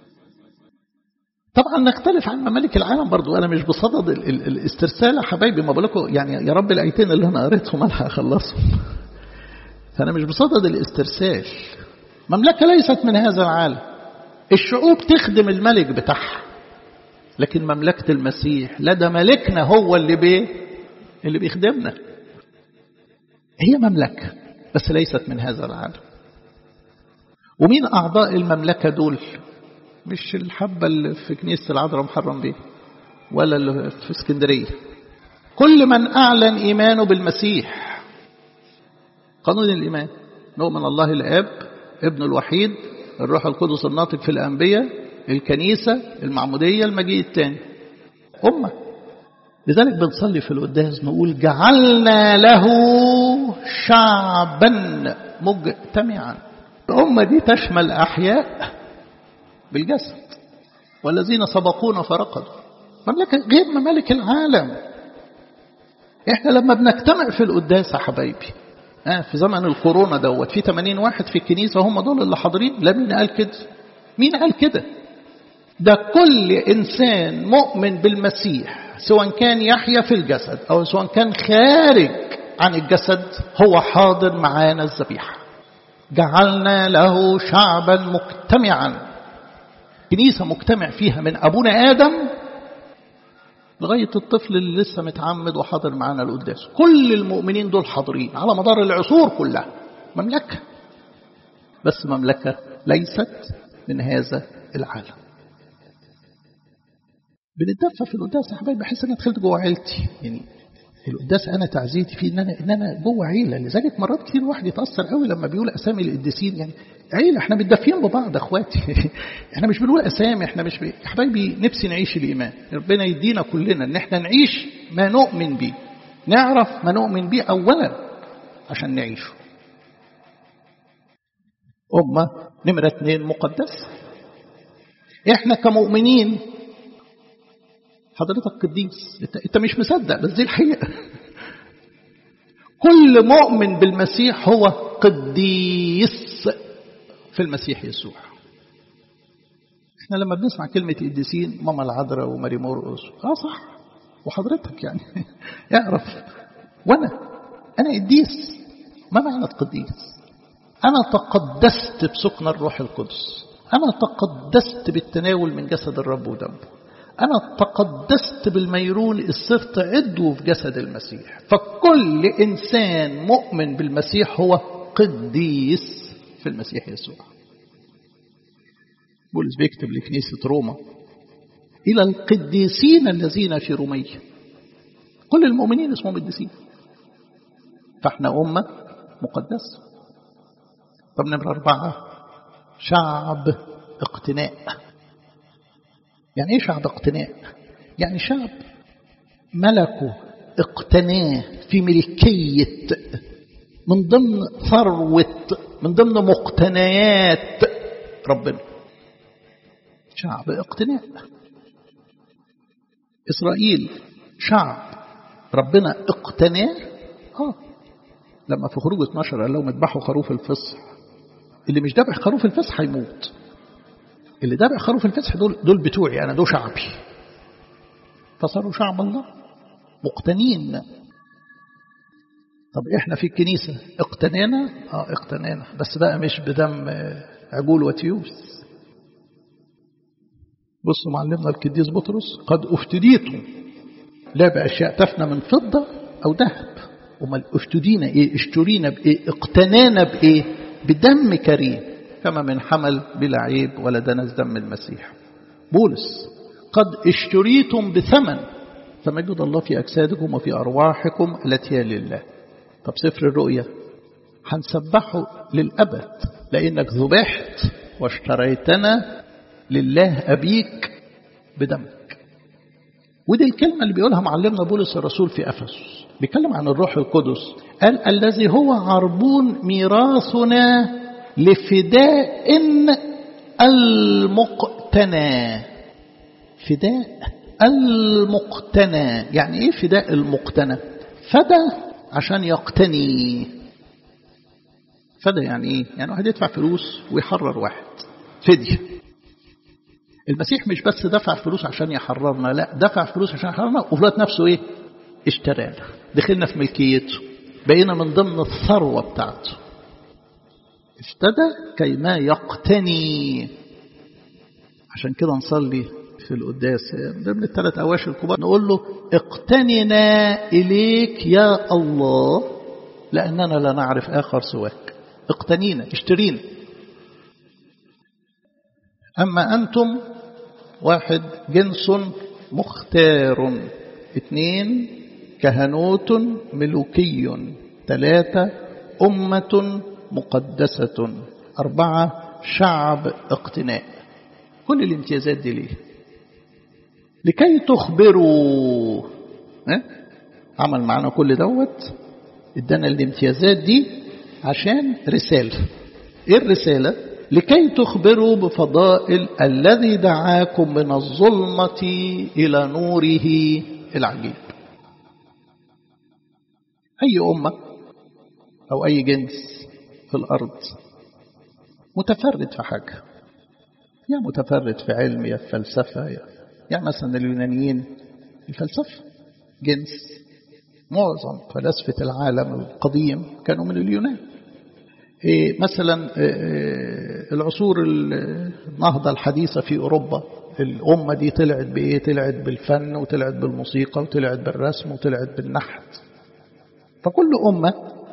طبعا نختلف عن ممالك العالم برضو أنا مش بصدد ال ال الاسترسال يا حبايبي ما بقولكم يعني يا رب الآيتين اللي أنا قريتهم أنا هخلصهم فأنا مش بصدد الاسترسال مملكة ليست من هذا العالم الشعوب تخدم الملك بتاعها لكن مملكة المسيح لا ده ملكنا هو اللي بيه اللي بيخدمنا هي مملكة بس ليست من هذا العالم ومين أعضاء المملكة دول مش الحبة اللي في كنيسة العذراء محرم بيه ولا اللي في اسكندرية كل من أعلن إيمانه بالمسيح قانون الإيمان نؤمن الله الآب ابن الوحيد الروح القدس الناطق في الأنبياء الكنيسة المعمودية المجيء الثاني أمة لذلك بنصلي في القداس نقول جعلنا له شعبا مجتمعا الأمة دي تشمل أحياء بالجسد والذين سبقونا فرقدوا مملكة غير ممالك العالم احنا لما بنجتمع في القداس يا حبايبي آه في زمن الكورونا دوت في 80 واحد في الكنيسة هم دول اللي حاضرين لا مين قال كده مين قال كده ده كل إنسان مؤمن بالمسيح سواء كان يحيا في الجسد أو سواء كان خارج عن الجسد هو حاضر معانا الذبيحة جعلنا له شعبا مجتمعا كنيسة مجتمع فيها من أبونا آدم لغاية الطفل اللي لسه متعمد وحاضر معانا القداس كل المؤمنين دول حاضرين على مدار العصور كلها مملكة بس مملكة ليست من هذا العالم بنتدفى في القداس يا حبايبي بحس ان انا دخلت جوه عيلتي يعني القداس انا تعزيتي فيه ان انا ان انا جوه عيله لذلك مرات كتير الواحد يتاثر قوي لما بيقول اسامي القديسين يعني عيله احنا متدفيين ببعض اخواتي احنا مش بنقول اسامي احنا مش ب... يا حبايبي نفسي نعيش الايمان ربنا يدينا كلنا ان احنا نعيش ما نؤمن به نعرف ما نؤمن به اولا عشان نعيشه أمة نمرة اثنين مقدسة احنا كمؤمنين حضرتك قديس انت, انت مش مصدق بس دي الحقيقة كل مؤمن بالمسيح هو قديس في المسيح يسوع احنا لما بنسمع كلمة قديسين ماما العذراء وماري مرقس اه صح وحضرتك يعني اعرف وانا انا قديس ما معنى قديس انا تقدست بسكن الروح القدس انا تقدست بالتناول من جسد الرب ودمه أنا تقدست بالميرون صرت عضو في جسد المسيح فكل إنسان مؤمن بالمسيح هو قديس في المسيح يسوع بولس بيكتب لكنيسة روما إلى القديسين الذين في رومية كل المؤمنين اسمهم قديسين فاحنا أمة مقدسة طب نمرة أربعة شعب اقتناء يعني ايه شعب اقتناء يعني شعب ملكه اقتناه في ملكية من ضمن ثروة من ضمن مقتنيات ربنا شعب اقتناء إسرائيل شعب ربنا اقتناه اه لما في خروج 12 قال لهم اذبحوا خروف الفصح اللي مش ذبح خروف الفصح هيموت اللي ذبح خروف الفصح دول دول بتوعي انا دول شعبي فصاروا شعب الله مقتنين طب احنا في الكنيسه اقتنينا اه اقتنينا بس بقى مش بدم عجول وتيوس بصوا معلمنا القديس بطرس قد افتديتم لا باشياء تفنى من فضه او ذهب امال افتدينا ايه اشترينا بايه اقتنانا بايه بدم كريم كما من حمل بلا عيب ولا دنس دم المسيح بولس قد اشتريتم بثمن فمجد الله في أجسادكم وفي أرواحكم التي هي لله طب سفر الرؤيا هنسبحه للأبد لأنك ذبحت واشتريتنا لله أبيك بدمك ودي الكلمة اللي بيقولها معلمنا بولس الرسول في أفسس بيتكلم عن الروح القدس قال الذي هو عربون ميراثنا لفداء المقتنى فداء المقتنى يعني ايه فداء المقتنى فدى عشان يقتني فدى يعني ايه يعني واحد يدفع فلوس ويحرر واحد فدية المسيح مش بس دفع فلوس عشان يحررنا لا دفع فلوس عشان يحررنا وفي نفسه ايه اشترانا دخلنا في ملكيته بقينا من ضمن الثروة بتاعته افتدى كيما يقتني عشان كده نصلي في القداس ضمن الثلاث أواشي الكبار نقول له اقتننا إليك يا الله لأننا لا نعرف آخر سواك اقتنينا اشترينا أما أنتم واحد جنس مختار اثنين كهنوت ملوكي ثلاثة أمة مقدسة أربعة شعب اقتناء كل الامتيازات دي ليه لكي تخبروا ها؟ عمل معنا كل دوت ادانا الامتيازات دي عشان رسالة ايه الرسالة لكي تخبروا بفضائل الذي دعاكم من الظلمة إلى نوره العجيب أي أمة أو أي جنس في الأرض متفرد في حاجة يا متفرد في علم يا في فلسفة يا يعني مثلا اليونانيين الفلسفة جنس معظم فلاسفة العالم القديم كانوا من اليونان إيه مثلا إيه العصور النهضة الحديثة في أوروبا الأمة دي طلعت بإيه طلعت بالفن وطلعت بالموسيقى وطلعت بالرسم وطلعت بالنحت فكل أمة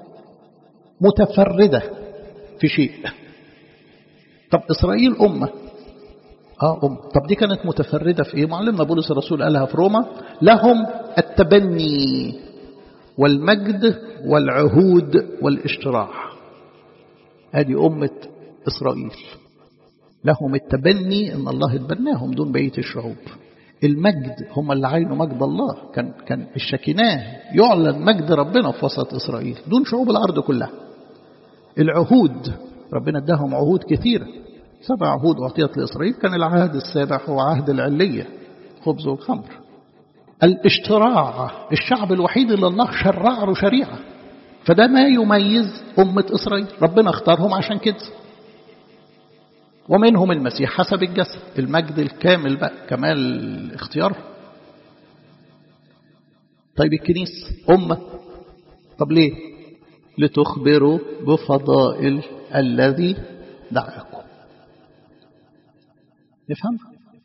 متفردة في شيء طب إسرائيل أمة آه أم طب دي كانت متفردة في إيه معلمنا بولس الرسول قالها في روما لهم التبني والمجد والعهود والاشتراح هذه أمة إسرائيل لهم التبني إن الله اتبناهم دون بقية الشعوب المجد هم اللي عينوا مجد الله كان كان الشكناه يعلن مجد ربنا في وسط إسرائيل دون شعوب الأرض كلها العهود ربنا اداهم عهود كثيرة سبع عهود أعطيت لإسرائيل كان العهد السابع هو عهد العلية خبز والخمر الاشتراع الشعب الوحيد اللي الله شرع له شريعة فده ما يميز أمة إسرائيل ربنا اختارهم عشان كده ومنهم المسيح حسب الجسد المجد الكامل بقى كمال اختياره طيب الكنيسة أمة طب ليه لتخبروا بفضائل الذي دعاكم نفهم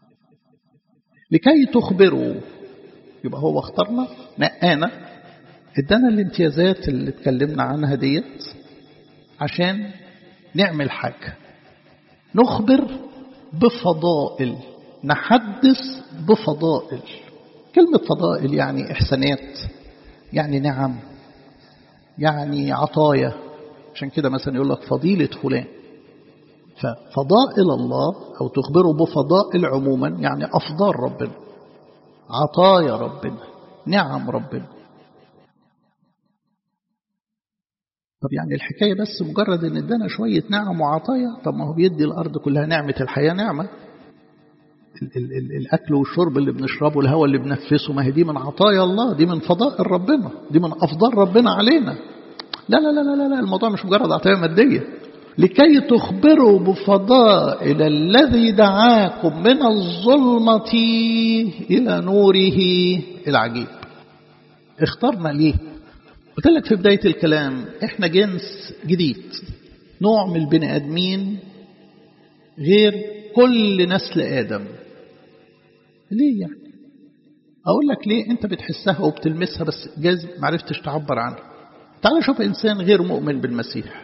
لكي تخبروا يبقى هو اختارنا نقانا ادانا الامتيازات اللي اتكلمنا عنها ديت عشان نعمل حاجة نخبر بفضائل نحدث بفضائل كلمة فضائل يعني إحسانات يعني نعم يعني عطايا عشان كده مثلا يقول لك فضيلة فلان ففضائل الله أو تخبره بفضائل عموما يعني أفضال ربنا عطايا ربنا نعم ربنا طب يعني الحكاية بس مجرد ان ادانا شوية نعم وعطايا طب ما هو بيدي الأرض كلها نعمة الحياة نعمة ال ال ال الأكل والشرب اللي بنشربه الهواء اللي بنفسه ما هي دي من عطايا الله دي من فضائل ربنا دي من أفضال ربنا علينا لا لا لا لا لا الموضوع مش مجرد عطايا مادية لكي تخبروا بفضائل الذي دعاكم من الظلمة إلى نوره العجيب اخترنا ليه قلت لك في بداية الكلام احنا جنس جديد نوع من البني آدمين غير كل نسل آدم ليه يعني أقول لك ليه أنت بتحسها وبتلمسها بس جاز معرفتش تعبر عنها تعال شوف إنسان غير مؤمن بالمسيح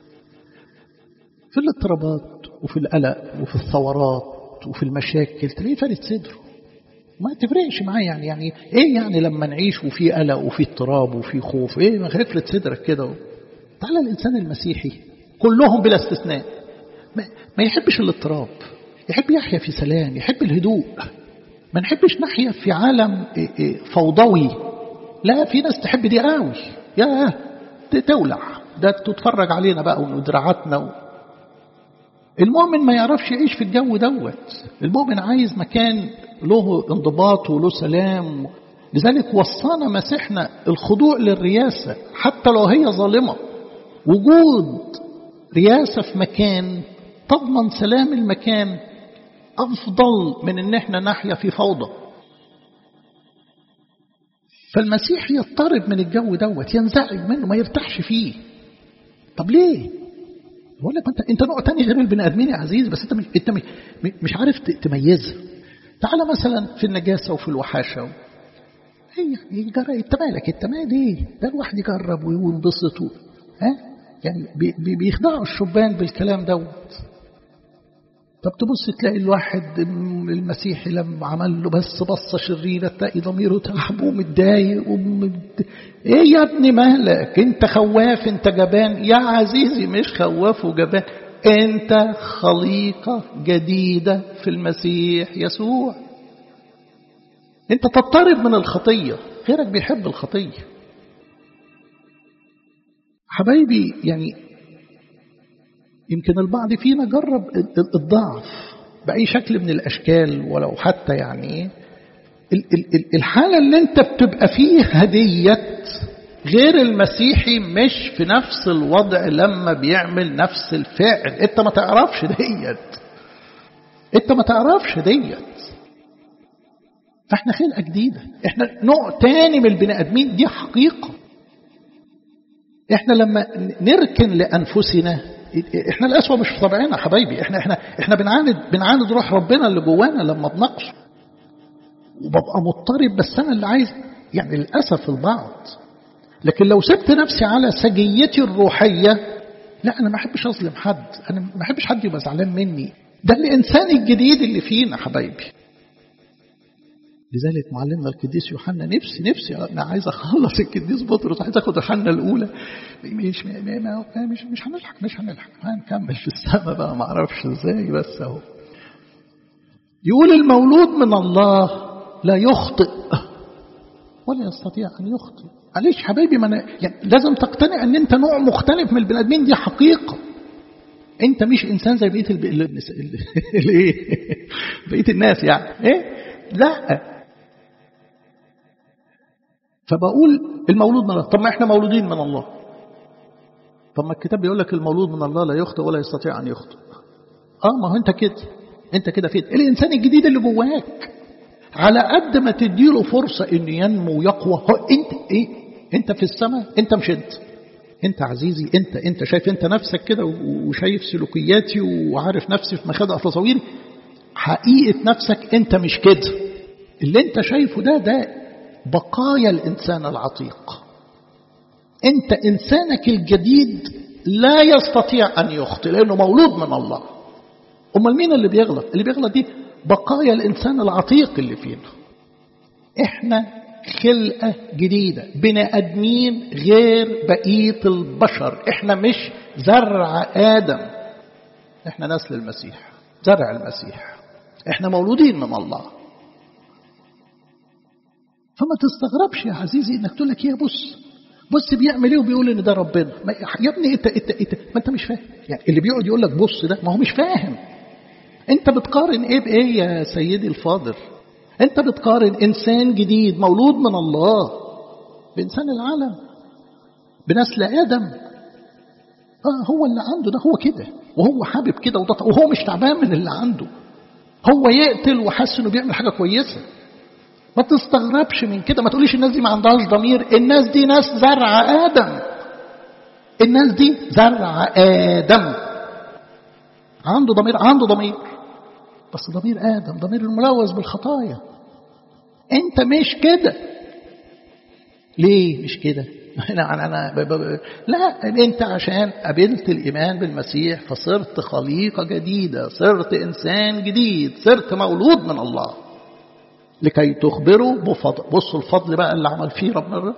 في الاضطرابات وفي القلق وفي الثورات وفي المشاكل تلاقيه فارد صدره ما تفرقش معاه يعني يعني ايه يعني لما نعيش وفي قلق وفي اضطراب وفي خوف ايه ما خفلت صدرك كده تعالى الانسان المسيحي كلهم بلا استثناء ما, ما يحبش الاضطراب يحب يحيا في سلام يحب الهدوء ما نحبش نحيا في عالم فوضوي لا في ناس تحب دي قوي يا تولع ده تتفرج علينا بقى ودراعاتنا و... المؤمن ما يعرفش يعيش في الجو دوت المؤمن عايز مكان له انضباط وله سلام لذلك وصانا مسيحنا الخضوع للرياسة حتى لو هي ظالمة وجود رياسة في مكان تضمن سلام المكان أفضل من أن احنا نحيا في فوضى فالمسيح يضطرب من الجو دوت ينزعج منه ما يرتاحش فيه طب ليه بقول لك انت انت نوع تاني غير البني ادمين يا عزيز بس انت مش انت مش عارف تميزها تعالى مثلا في النجاسه وفي الوحاشه هي يجرى انت مالك انت مال ايه ده الواحد يجرب وينبسط ها يعني بي بيخدعوا الشبان بالكلام دوت طب تبص تلاقي الواحد المسيحي لما عمل له بس بصة شريرة تلاقي ضميره تعب ومتضايق ومد... ايه يا ابني مالك انت خواف انت جبان يا عزيزي مش خواف وجبان انت خليقة جديدة في المسيح يسوع انت تضطرب من الخطية غيرك بيحب الخطية حبايبي يعني يمكن البعض فينا جرب الضعف بأي شكل من الأشكال ولو حتى يعني الحالة اللي انت بتبقى فيها ديت غير المسيحي مش في نفس الوضع لما بيعمل نفس الفعل انت ما تعرفش ديت انت ما تعرفش ديت فاحنا خلقة جديدة احنا نوع تاني من البني ادمين دي حقيقة احنا لما نركن لانفسنا احنا الاسوأ مش في طبعنا حبايبي احنا احنا احنا بنعاند بنعاند روح ربنا اللي جوانا لما بنقص وببقى مضطرب بس انا اللي عايز يعني للاسف البعض لكن لو سبت نفسي على سجيتي الروحيه لا انا ما احبش اظلم حد انا ما احبش حد يبقى زعلان مني ده الانسان الجديد اللي فينا حبايبي لذلك معلمنا القديس يوحنا نفسي نفسي انا عايز اخلص القديس بطرس عايز اخد يوحنا الاولى مش مش مش هنلحق مش هنلحق هنكمل في السماء بقى ما اعرفش ازاي بس اهو يقول المولود من الله لا يخطئ ولا يستطيع ان يخطئ معلش حبايبي ما أنا يعني لازم تقتنع ان انت نوع مختلف من البني ادمين دي حقيقه انت مش انسان زي بقيه الايه بقيه الناس يعني ايه لا فبقول المولود من الله طب ما احنا مولودين من الله طب ما الكتاب بيقول لك المولود من الله لا يخطئ ولا يستطيع ان يخطئ اه ما هو انت كده انت كده فين الانسان الجديد اللي جواك على قد ما تديله فرصة انه ينمو ويقوى هو انت ايه انت في السماء انت مش انت انت عزيزي انت انت شايف انت نفسك كده وشايف سلوكياتي وعارف نفسي في مخادع تصويري حقيقة نفسك انت مش كده اللي انت شايفه ده ده بقايا الانسان العتيق انت انسانك الجديد لا يستطيع ان يخطئ لانه مولود من الله امال مين اللي بيغلط اللي بيغلط دي بقايا الانسان العتيق اللي فينا احنا خلقه جديده بني ادمين غير بقيه البشر احنا مش زرع ادم احنا نسل المسيح زرع المسيح احنا مولودين من الله فما تستغربش يا عزيزي انك تقول لك يا بص بص بيعمل ايه وبيقول ان ده ربنا يا ابني انت انت انت ما انت مش فاهم يعني اللي بيقعد يقول لك بص ده ما هو مش فاهم انت بتقارن ايه بايه يا سيدي الفاضل انت بتقارن انسان جديد مولود من الله بانسان العالم بنسل ادم اه هو اللي عنده ده هو كده وهو حابب كده وهو مش تعبان من اللي عنده هو يقتل وحس انه بيعمل حاجه كويسه ما تستغربش من كده ما تقوليش الناس دي ما عندهاش ضمير الناس دي ناس زرع ادم الناس دي زرع ادم عنده ضمير عنده ضمير بس ضمير ادم ضمير الملوث بالخطايا انت مش كده ليه مش كده أنا أنا ب ب لا أنت عشان قبلت الإيمان بالمسيح فصرت خليقة جديدة صرت إنسان جديد صرت مولود من الله لكي تخبروا بفضل بصوا الفضل بقى اللي عمل فيه ربنا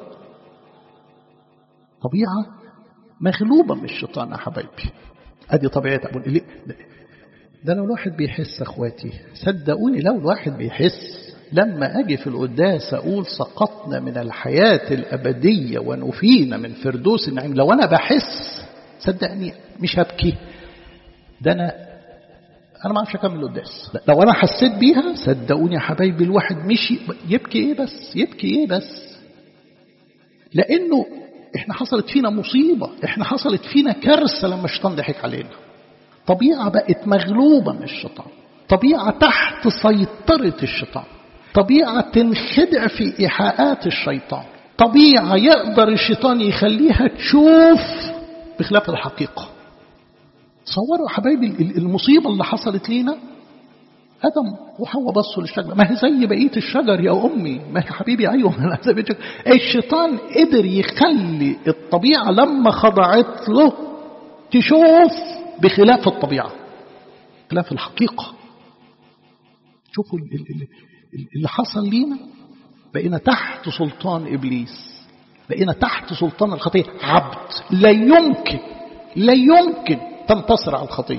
طبيعة مغلوبة من الشيطان يا حبايبي أدي طبيعة أبو ده لو الواحد بيحس أخواتي صدقوني لو الواحد بيحس لما أجي في القداس أقول سقطنا من الحياة الأبدية ونفينا من فردوس النعيم لو أنا بحس صدقني مش هبكي ده أنا أنا ما أعرفش أكمل القداس لو أنا حسيت بيها صدقوني يا حبايبي الواحد مشي يبكي إيه بس يبكي إيه بس لأنه إحنا حصلت فينا مصيبة إحنا حصلت فينا كارثة لما الشيطان ضحك علينا طبيعة بقت مغلوبة من الشيطان طبيعة تحت سيطرة الشيطان طبيعة تنخدع في إيحاءات الشيطان طبيعة يقدر الشيطان يخليها تشوف بخلاف الحقيقة تصوروا يا حبايبي المصيبة اللي حصلت لينا آدم وحواء بصوا للشجرة ما هي زي بقية الشجر يا أمي ما هي حبيبي أيوه الشيطان قدر يخلي الطبيعة لما خضعت له تشوف بخلاف الطبيعة خلاف الحقيقة شوفوا اللي حصل لينا بقينا تحت سلطان إبليس بقينا تحت سلطان الخطية عبد لا يمكن لا يمكن تنتصر على الخطية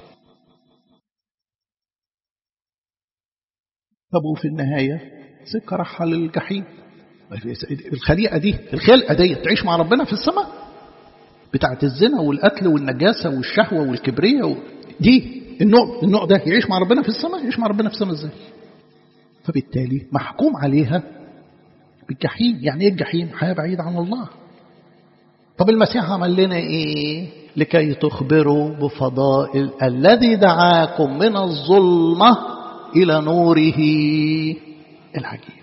طب وفي النهاية سكة راحة للجحيم الخليقة دي الخلقة دي تعيش مع ربنا في السماء بتاعت الزنا والقتل والنجاسة والشهوة والكبرية و... دي النوع النوع ده يعيش مع ربنا في السماء يعيش مع ربنا في السماء ازاي فبالتالي محكوم عليها بالجحيم يعني ايه الجحيم حياة بعيدة عن الله طب المسيح عمل لنا ايه لكي تخبروا بفضائل الذي دعاكم من الظلمة إلى نوره العجيب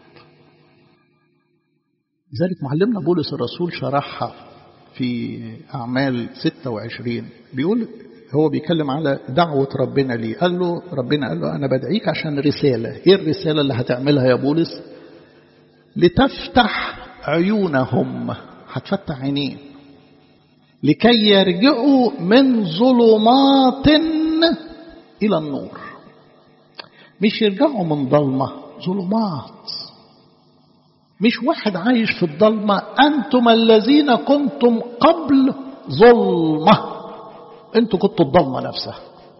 لذلك معلمنا بولس الرسول شرحها في أعمال 26 بيقول هو بيتكلم على دعوة ربنا ليه قال له ربنا قال له أنا بدعيك عشان رسالة إيه الرسالة اللي هتعملها يا بولس لتفتح عيونهم هتفتح عينين لكي يرجعوا من ظلمات إلى النور مش يرجعوا من ضلمة ظلمات مش واحد عايش في الضلمة أنتم الذين كنتم قبل ظلمة أنتم كنتوا الضلمة نفسها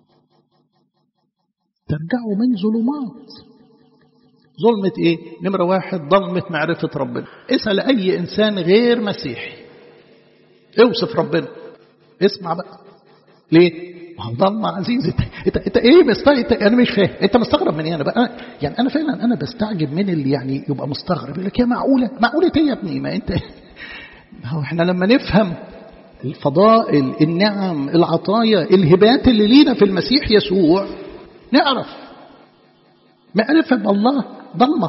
ترجعوا من ظلمات ظلمة إيه؟ نمرة واحد ظلمة معرفة ربنا اسأل أي إنسان غير مسيحي اوصف ربنا اسمع بقى ليه؟ ما هو ضلمة عزيز انت, انت, انت ايه مستغرب انا مش فاهم انت مستغرب من ايه انا بقى يعني انا فعلا انا بستعجب من اللي يعني يبقى مستغرب يقول لك يا معقوله معقوله ايه يا ابني ما انت هو احنا لما نفهم الفضائل النعم العطايا الهبات اللي لينا في المسيح يسوع نعرف معرفة بالله ضلمة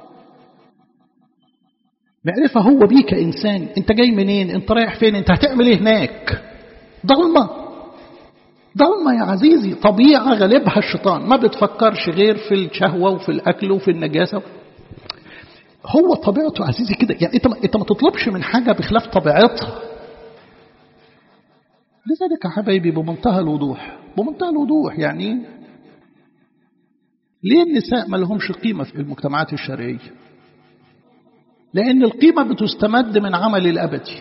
معرفة هو بيه كإنسان أنت جاي منين أنت رايح فين أنت هتعمل إيه هناك ضلمة ضلمة يا عزيزي طبيعة غالبها الشيطان ما بتفكرش غير في الشهوة وفي الأكل وفي النجاسة هو طبيعته عزيزي كده يعني انت ما, انت ما تطلبش من حاجة بخلاف طبيعتها لذلك يا حبايبي بمنتهى الوضوح بمنتهى الوضوح يعني ليه النساء ما لهمش قيمة في المجتمعات الشرعية لأن القيمة بتستمد من عمل الأبدي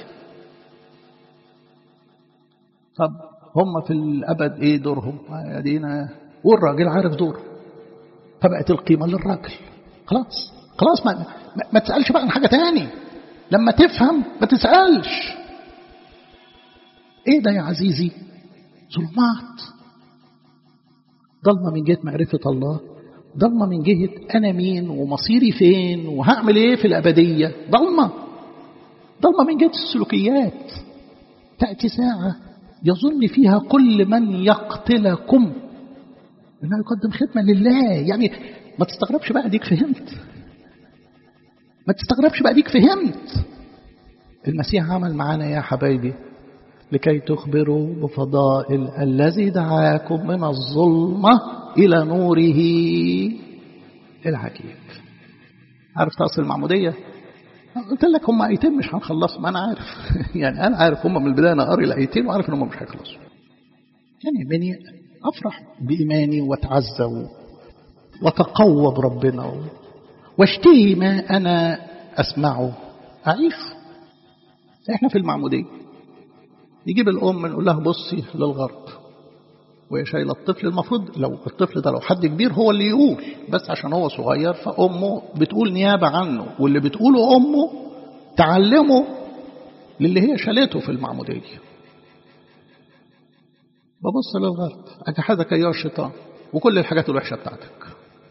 طب هم في الأبد إيه دورهم أدينا والراجل عارف دوره فبقت القيمة للراجل خلاص خلاص ما, ما, ما تسألش بقى عن حاجة تاني لما تفهم ما تسألش ايه ده يا عزيزي ظلمات ضلمة من جهة معرفة الله ضلمة من جهة أنا مين ومصيري فين وهعمل إيه في الأبدية ضلمة ضلمة من جهة السلوكيات تأتي ساعة يظن فيها كل من يقتلكم انه يقدم خدمة لله يعني ما تستغربش بقى ديك فهمت ما تستغربش بقى ديك فهمت المسيح عمل معانا يا حبايبي لكي تخبروا بفضائل الذي دعاكم من الظلمة إلى نوره العجيب عارف تأصل المعمودية قلت لك هم ايتين مش هنخلصهم انا عارف يعني انا عارف هم من البدايه انا قاري الايتين وعارف ان هم مش هيخلصوا يعني مني افرح بايماني واتعزى وتقوى بربنا واشتهي ما انا اسمعه اعيش احنا في المعموديه نجيب الام نقول لها بصي للغرب وهي شايله الطفل المفروض لو الطفل ده لو حد كبير هو اللي يقول بس عشان هو صغير فامه بتقول نيابه عنه واللي بتقوله امه تعلمه للي هي شالته في المعموديه ببص للغرب اجحدك ايها الشيطان وكل الحاجات الوحشه بتاعتك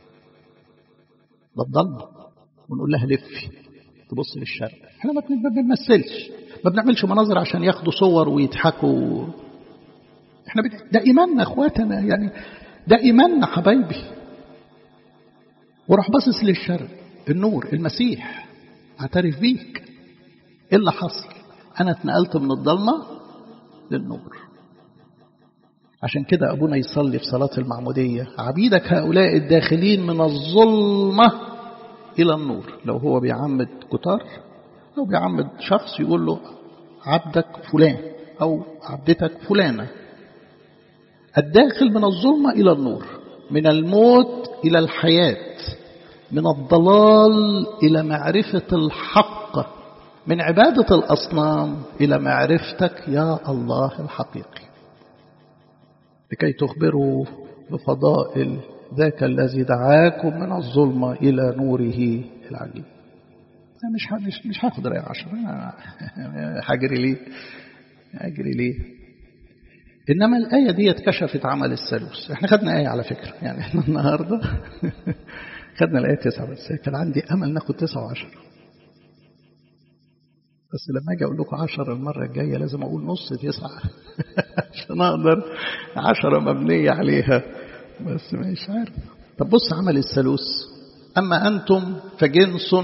ده الضلمه ونقول لها لفي تبص للشرق احنا ما بنمثلش ما بنعملش مناظر عشان ياخدوا صور ويضحكوا احنا ده ايماننا اخواتنا يعني ده ايماننا حبايبي وراح باصص للشرق النور المسيح اعترف بيك ايه اللي حصل انا اتنقلت من الضلمه للنور عشان كده ابونا يصلي في صلاه المعموديه عبيدك هؤلاء الداخلين من الظلمه الى النور لو هو بيعمد كتار لو بيعمد شخص يقول له عبدك فلان او عبدتك فلانه الداخل من الظلمة إلى النور من الموت إلى الحياة من الضلال إلى معرفة الحق من عبادة الأصنام إلى معرفتك يا الله الحقيقي لكي تخبروا بفضائل ذاك الذي دعاكم من الظلمة إلى نوره العجيب مش مش مش هاخد رأي عشرة هجري ليه هجري ليه إنما الآية دي اتكشفت عمل الثالوث احنا خدنا آية على فكرة يعني احنا النهاردة خدنا الآية تسعة بس كان عندي أمل ناخد تسعة وعشرة بس لما أجي أقول لكم عشرة المرة الجاية لازم أقول نص تسعة عشان أقدر عشرة مبنية عليها بس مش عارف طب بص عمل الثالوث أما أنتم فجنس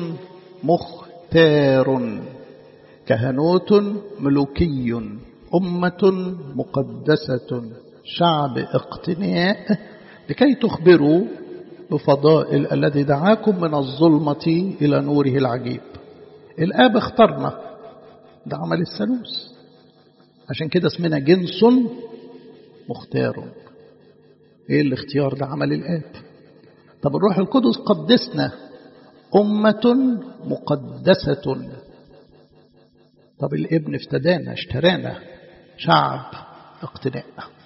مختار كهنوت ملوكي أمة مقدسة شعب اقتناء لكي تخبروا بفضائل الذي دعاكم من الظلمة إلى نوره العجيب الآب اخترنا ده عمل الثالوث عشان كده اسمنا جنس مختار ايه الاختيار ده عمل الآب طب الروح القدس قدسنا أمة مقدسة طب الابن افتدانا اشترانا شعب اقتناء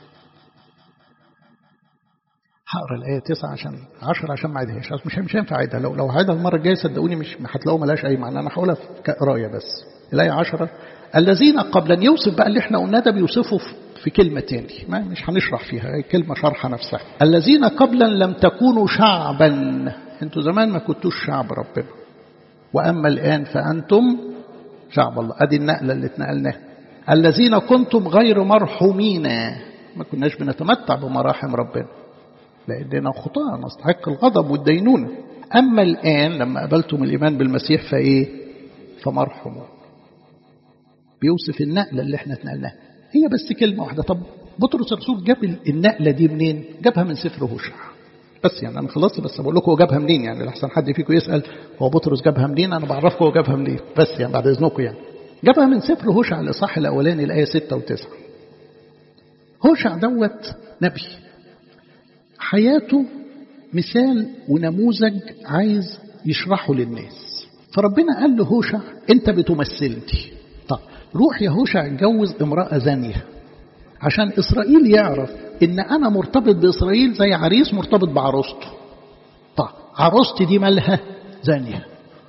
هقرا الآية 9 عشان 10 عشان ما اعيدهاش مش مش هينفع اعيدها لو لو هعيدها المرة الجاية صدقوني مش هتلاقوا ملهاش أي معنى أنا هقولها كقراية بس الآية 10 الذين قبل أن يوصف بقى اللي احنا قلناه ده بيوصفوا في كلمة تاني ما مش هنشرح فيها هي كلمة شرحة نفسها الذين قبلا لم تكونوا شعبا انتوا زمان ما كنتوش شعب ربنا وأما الآن فأنتم شعب الله ادي النقلة اللي اتنقلناها الذين كنتم غير مرحومين ما كناش بنتمتع بمراحم ربنا لأننا خطاة نستحق الغضب والدينونة أما الآن لما قبلتم الإيمان بالمسيح فإيه فمرحمون بيوصف النقلة اللي احنا اتنقلناها هي بس كلمة واحدة طب بطرس الرسول جاب النقلة دي منين جابها من سفر هوشع بس يعني أنا خلصت بس بقول لكم هو جابها منين يعني لحسن حد فيكم يسأل هو بطرس جابها منين أنا بعرفكم هو جابها منين بس يعني بعد إذنكم يعني جابها من سفر هوشع الإصحاح الأولاني الآية 6 و9 هوشع دوت نبي حياته مثال ونموذج عايز يشرحه للناس فربنا قال له هوشع انت بتمثلني طب روح يا هوشع اتجوز امرأة زانية عشان إسرائيل يعرف إن أنا مرتبط بإسرائيل زي عريس مرتبط بعروسته طب عروستي دي مالها زانية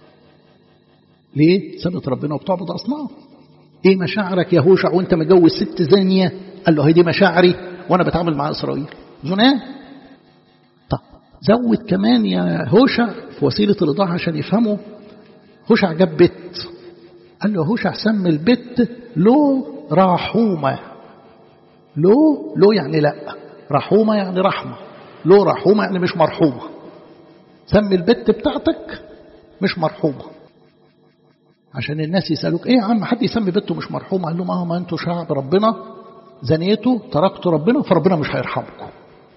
ليه؟ سابت ربنا وبتعبد أصنام إيه مشاعرك يا هوشع وأنت متجوز ست زانية قال له هي دي مشاعري وأنا بتعامل مع إسرائيل زناه طب زود كمان يا هوشع في وسيلة الإيضاح عشان يفهموا هوشع جاب بيت قال له هوشع سمي البيت له راحومة له له يعني لا رحومة يعني رحمة له رحومة يعني مش مرحومة سمي البت بتاعتك مش مرحومة عشان الناس يسألوك ايه يا عم حد يسمي بنته مش مرحومة قال لهم اه ما انتوا شعب ربنا زنيتوا تركتوا ربنا فربنا مش هيرحمكم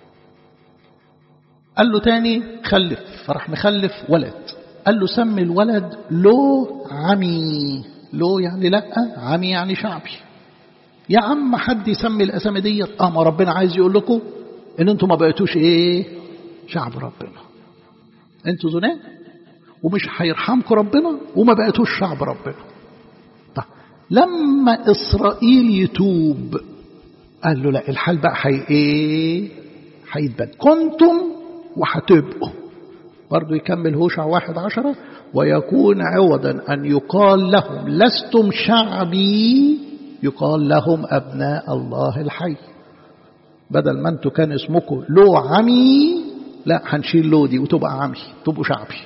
قال له تاني خلف فراح مخلف ولد قال له سمي الولد لو عمي لو يعني لا عمي يعني شعبي يا عم حد يسمي الاسامي ديت اه ما ربنا عايز يقول لكم ان انتوا ما بقيتوش ايه شعب ربنا انتوا زناه ومش هيرحمكم ربنا وما بقيتوش شعب ربنا طيب لما اسرائيل يتوب قال له لا الحال بقى حي ايه هيتبدل كنتم وهتبقوا برضه يكمل هوشع واحد عشرة ويكون عوضا أن يقال لهم لستم شعبي يقال لهم أبناء الله الحي بدل ما انتوا كان اسمكم لو عمي لا هنشيل لو دي وتبقى عمي تبقوا شعبي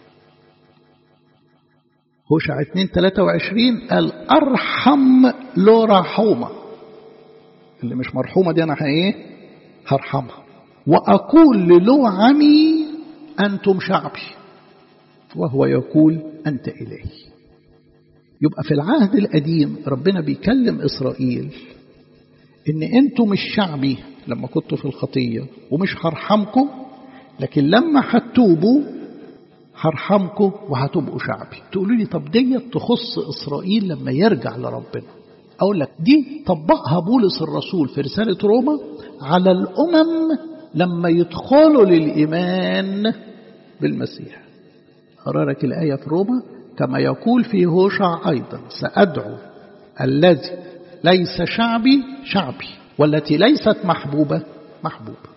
هوشع 2 23 قال أرحم لو رحومة اللي مش مرحومة دي أنا ايه هرحمها وأقول للو عمي أنتم شعبي وهو يقول أنت إلهي يبقى في العهد القديم ربنا بيكلم إسرائيل إن أنتم مش شعبي لما كنتوا في الخطية ومش هرحمكم لكن لما هتوبوا هرحمكم وهتبقوا شعبي تقولوا لي طب دي تخص إسرائيل لما يرجع لربنا أقول لك دي طبقها بولس الرسول في رسالة روما على الأمم لما يدخلوا للإيمان بالمسيح أرى لك الآية في روما كما يقول في هوشع أيضا سأدعو الذي ليس شعبي شعبي والتي ليست محبوبة محبوبة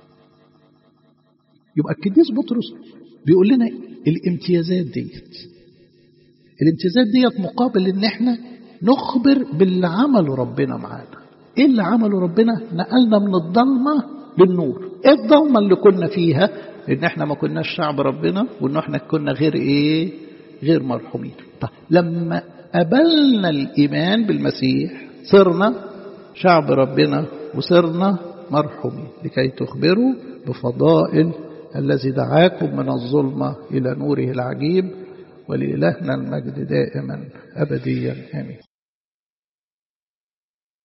يبقى القديس بطرس بيقول لنا الامتيازات ديت الامتيازات ديت مقابل ان احنا نخبر باللي عمله ربنا معانا ايه اللي عمله ربنا نقلنا من الضلمه للنور ايه الضلمه اللي كنا فيها ان احنا ما كناش شعب ربنا وان احنا كنا غير ايه غير مرحومين طيب لما قبلنا الايمان بالمسيح صرنا شعب ربنا وصرنا مرحومين لكي تخبروا بفضائل الذي دعاكم من الظلمة إلى نوره العجيب ولإلهنا المجد دائما أبديا آمين